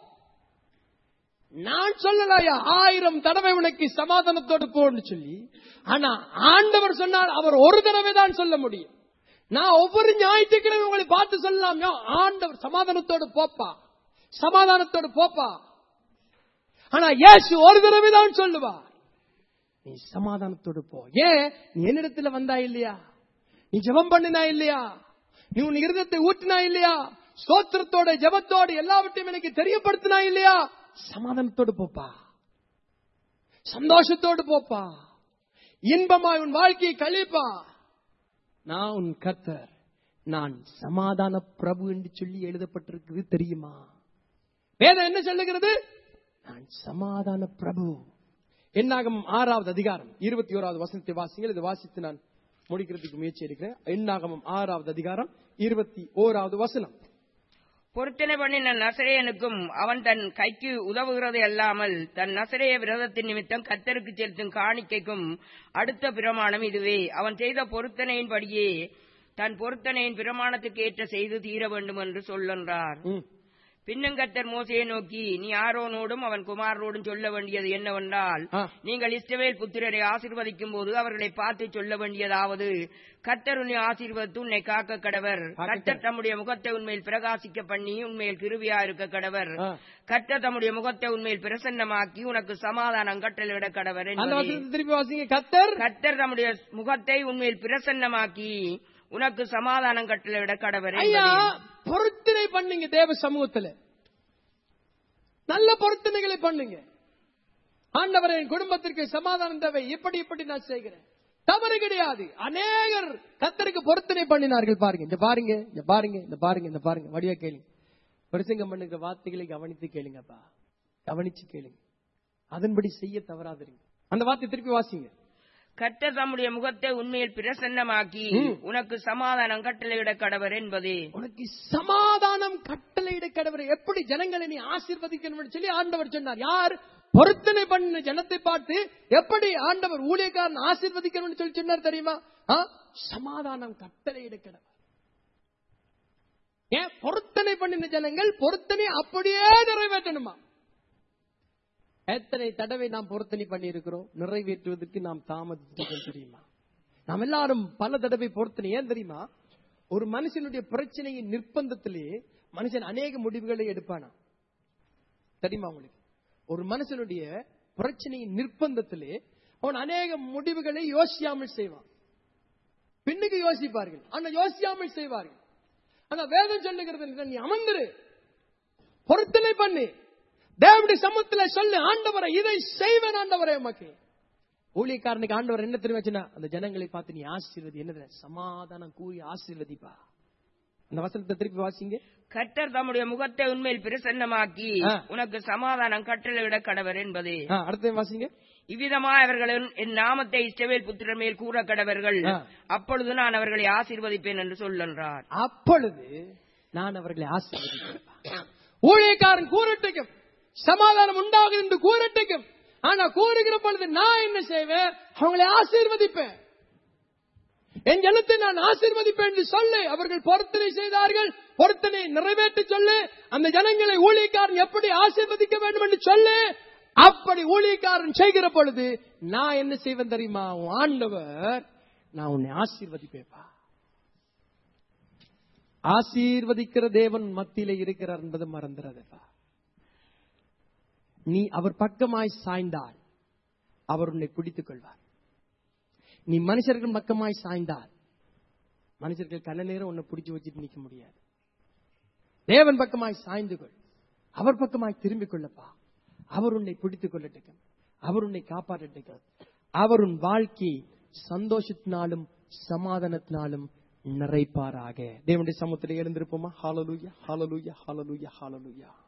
நான் சொல்லலையா ஆயிரம் தடவை உனக்கு சமாதானத்தோடு போன்னு சொல்லி ஆனா ஆண்டவர் சொன்னால் அவர் ஒரு தடவை தான் சொல்ல முடியும் நான் ஒவ்வொரு ஞாயிற்றுக்கிழமை உங்களை பார்த்து சொல்லலாம் யா, ஆண்டவர் சமாதானத்தோடு போப்பா சமாதானத்தோடு போப்பா ஆனா இயேசு ஒரு தடவை தான் சொல்லுவார் நீ சமாதானத்தோடு போ ஏன் நீ என்னிடத்துல வந்தா இல்லையா நீ ஜெபம் பண்ணினா இல்லையா நீ உன் இருதத்தை ஊட்டினா இல்லையா ஸ்தோத்திரத்தோட ஜெபத்தோட எல்லாவற்றையும் எனக்கு தெரியப்படுத்தினா இல்லையா சமாதானத்தோடு போப்பா சந்தோஷத்தோடு போப்பா இன்பமாய் உன் வாழ்க்கையை கழிப்பா நான் உன் கர்த்தர் நான் சமாதான பிரபு என்று சொல்லி எழுதப்பட்டிருக்குது தெரியுமா வேதம் என்ன சொல்லுகிறது நான் சமாதான பிரபு என்னாகும் ஆறாவது அதிகாரம் இருபத்தி ஓராவது வசனத்தை வாசிங்கள் இதை வாசித்து நான் முடிக்கிறதுக்கு முயற்சி எடுக்கிறேன் என்னாகமம் ஆறாவது அதிகாரம் இருபத்தி ஓராவது வசனம் பொருத்தனை பண்ணின நசரேயனுக்கும் அவன் தன் கைக்கு உதவுகிறது அல்லாமல் தன் நசரேய விரதத்தின் நிமித்தம் கத்தருக்கு செலுத்தும் காணிக்கைக்கும் அடுத்த பிரமாணம் இதுவே அவன் செய்த பொருத்தனையின்படியே தன் பொருத்தனையின் பிரமாணத்துக்கு ஏற்ற செய்து தீர வேண்டும் என்று சொல்லென்றார் ம். பின்னும் கத்தர் மோசையை நோக்கி நீ ஆரோனோடும் அவன் குமாரோடும் சொல்ல வேண்டியது என்னவென்றால் ஆ. நீங்கள் இஸ்ரவேல் புத்திரரை ஆசீர்வதிக்கும் போது அவர்களை பார்த்து சொல்ல வேண்டியதாவது கத்தர் உன்னை ஆசீர்வதித்து உன்னை காக்க கடவர் காக்க கத்தர் தம்முடைய முகத்தை உண்மையில் பிரகாசிக்க பண்ணி உண்மையில் கிருபியா இருக்க கடவர் ஆ. கத்தர் தம்முடைய முகத்தை உண்மையில் பிரசன்னமாக்கி உனக்கு சமாதானம் கட்டளையிட கடவர் அந்த என்பதே. வசனத்தை திருப்பி வாசிங்க கத்தர் கத்தர் தம்முடைய முகத்தை உண்மையில் பிரசன்னமாக்கி உனக்கு சமாதானம் கட்டளையிட கடவர் ஐயா என்பதே. பொருத்தனை பண்ணுங்க தேவ சமூகத்துல நல்ல பொருத்தனைகளை பண்ணுங்க ஆண்டவர் என் குடும்பத்திற்கு சமாதானம் தேவை இப்படி இப்படி நான் செய்கிறேன் தவறு கிடையாது அநேகர் கத்தருக்கு பொருத்தனை பண்ணினார்கள் பாருங்க இந்த பாருங்க இந்த பாருங்க இந்த பாருங்க இந்த பாருங்க வடிவா கேளுங்க பிரசங்கம் பண்ணுகிற வார்த்தைகளை கவனித்து கேளுங்கப்பா கவனிச்சு கேளுங்க அதன்படி செய்ய தவறாதிருங்க அந்த வார்த்தை திருப்பி வாசிங்க கர்த்தர் தம்முடைய முகத்தை உண்மையில் பிரசன்னமாக்கி ம். உனக்கு சமாதானம் கட்டளையிட கடவர் என்பதே உனக்கு சமாதானம் கட்டளையிட கடவுளை எப்படி ஜனங்களை நீ ஆசீர்வதிக்கணும் சொல்லி ஆண்டவர் சொன்னார் யார் பொருத்தனை பண்ண ஜனத்தை பார்த்து எப்படி ஆண்டவர் ஊழியக்காரன் ஆசீர்வதிக்கணும்னு சொல்லி சொன்னார் தெரியுமா ஆ? சமாதானம் கட்டளையிட கடவர் ஏன் பொருத்தனை பண்ணின ஜனங்கள் பொருத்தனை அப்படியே நிறைவேற்றணுமா எத்தனை தடவை நாம் பொருத்தனை பண்ணி இருக்கிறோம் நிறைவேற்றுவதற்கு நாம் தாமதித்திருக்கோம் தெரியுமா நாம் எல்லாரும் பல தடவை பொருத்தனை ஏன் தெரியுமா ஒரு மனுஷனுடைய பிரச்சனையின் நிர்பந்தத்திலே மனுஷன் அநேக முடிவுகளை எடுப்பானா தெரியுமா உங்களுக்கு ஒரு மனுஷனுடைய பிரச்சனையின் நிர்பந்தத்திலே அவன் அநேக முடிவுகளை யோசியாமல் செய்வான் பின்னுக்கு யோசிப்பார்கள் ஆனா யோசியாமல் செய்வார்கள் ஆனா வேதம் சொல்லுகிறது என்ன? நீ அமர்ந்துரு பொருத்தனை பண்ணு தேவனுடைய சமூகத்துல சொல்லு ஆண்டவரை இதை செய்வேன் ஆண்டவரே உமக்கு ஊழியக்காரனுக்கு ஆண்டவர் என்ன தெரியும் வச்சுன்னா அந்த ஜனங்களை பார்த்து நீ ஆசீர்வதி என்ன சமாதானம் கூறி ஆசீர்வதிப்பா அந்த வசனத்தை திருப்பி வாசிங்க கர்த்தர் தம்முடைய முகத்தை உண்மையில் பிரசன்னமாக்கி ஆ. உனக்கு சமாதானம் கட்டளையிட கடவர் என்பது ஆ, அடுத்த வாசிங்க இவ்விதமாய் அவர்கள் என் நாமத்தை இஸ்ரவேல் புத்திரர் மேல் கூற கடவர்கள் ஆ. அப்பொழுது நான் அவர்களை ஆசீர்வதிப்பேன் என்று சொல்லன்றார் அப்பொழுது நான் அவர்களை ஆசீர்வதிப்பேன் ஊழியக்காரன் கூறட்டுக்கும் சமாதானம் உண்டாகும் என்று கூறட்டுக்கும் ஆனா கூறுகிற பொழுது நான் என்ன செய்வேன் அவங்களை ஆசீர்வதிப்பேன் என் ஜனத்தை நான் ஆசீர்வதிப்பேன் என்று சொல்லு அவர்கள் பொருத்தனை செய்தார்கள் பொருத்தனை நிறைவேற்றி சொல்லு அந்த ஜனங்களை ஊழியக்காரன் எப்படி ஆசீர்வதிக்க வேண்டும் என்று சொல்லு அப்படி ஊழியக்காரன் செய்கிற பொழுது நான் என்ன செய்வேன் தெரியுமா உன் ஆண்டவர் நான் உன்னை ஆசீர்வதிப்பேப்பா ஆசீர்வதிக்கிற தேவன் மத்தியில இருக்கிறார் என்பதை மறந்துடாதப்பா நீ அவர் பக்கமாய் சாய்ந்தால் அவர் உன்னை பிடித்துக் கொள்வார் நீ மனுஷர்கள் பக்கமாய் சாய்ந்தால் மனுஷர்கள் கண்ண நேரம் உன்னை பிடிச்சு வச்சுட்டு நிக்க முடியாது தேவன் பக்கமாய் சாய்ந்து கொள் அவர் பக்கமாய் திரும்பிக் கொள்ளப்பா அவர் உன்னை பிடித்துக் கொள்ளட்டும் அவர் உன்னை காப்பாற்றட்டும் அவர் உன் வாழ்க்கை சந்தோஷத்தினாலும் சமாதானத்தினாலும் நிறைப்பாராக தேவனுடைய சமூகத்தில் எழுந்திருப்போமா ஹாலலூயா ஹாலலூயா ஹாலலூயா ஹாலலூயா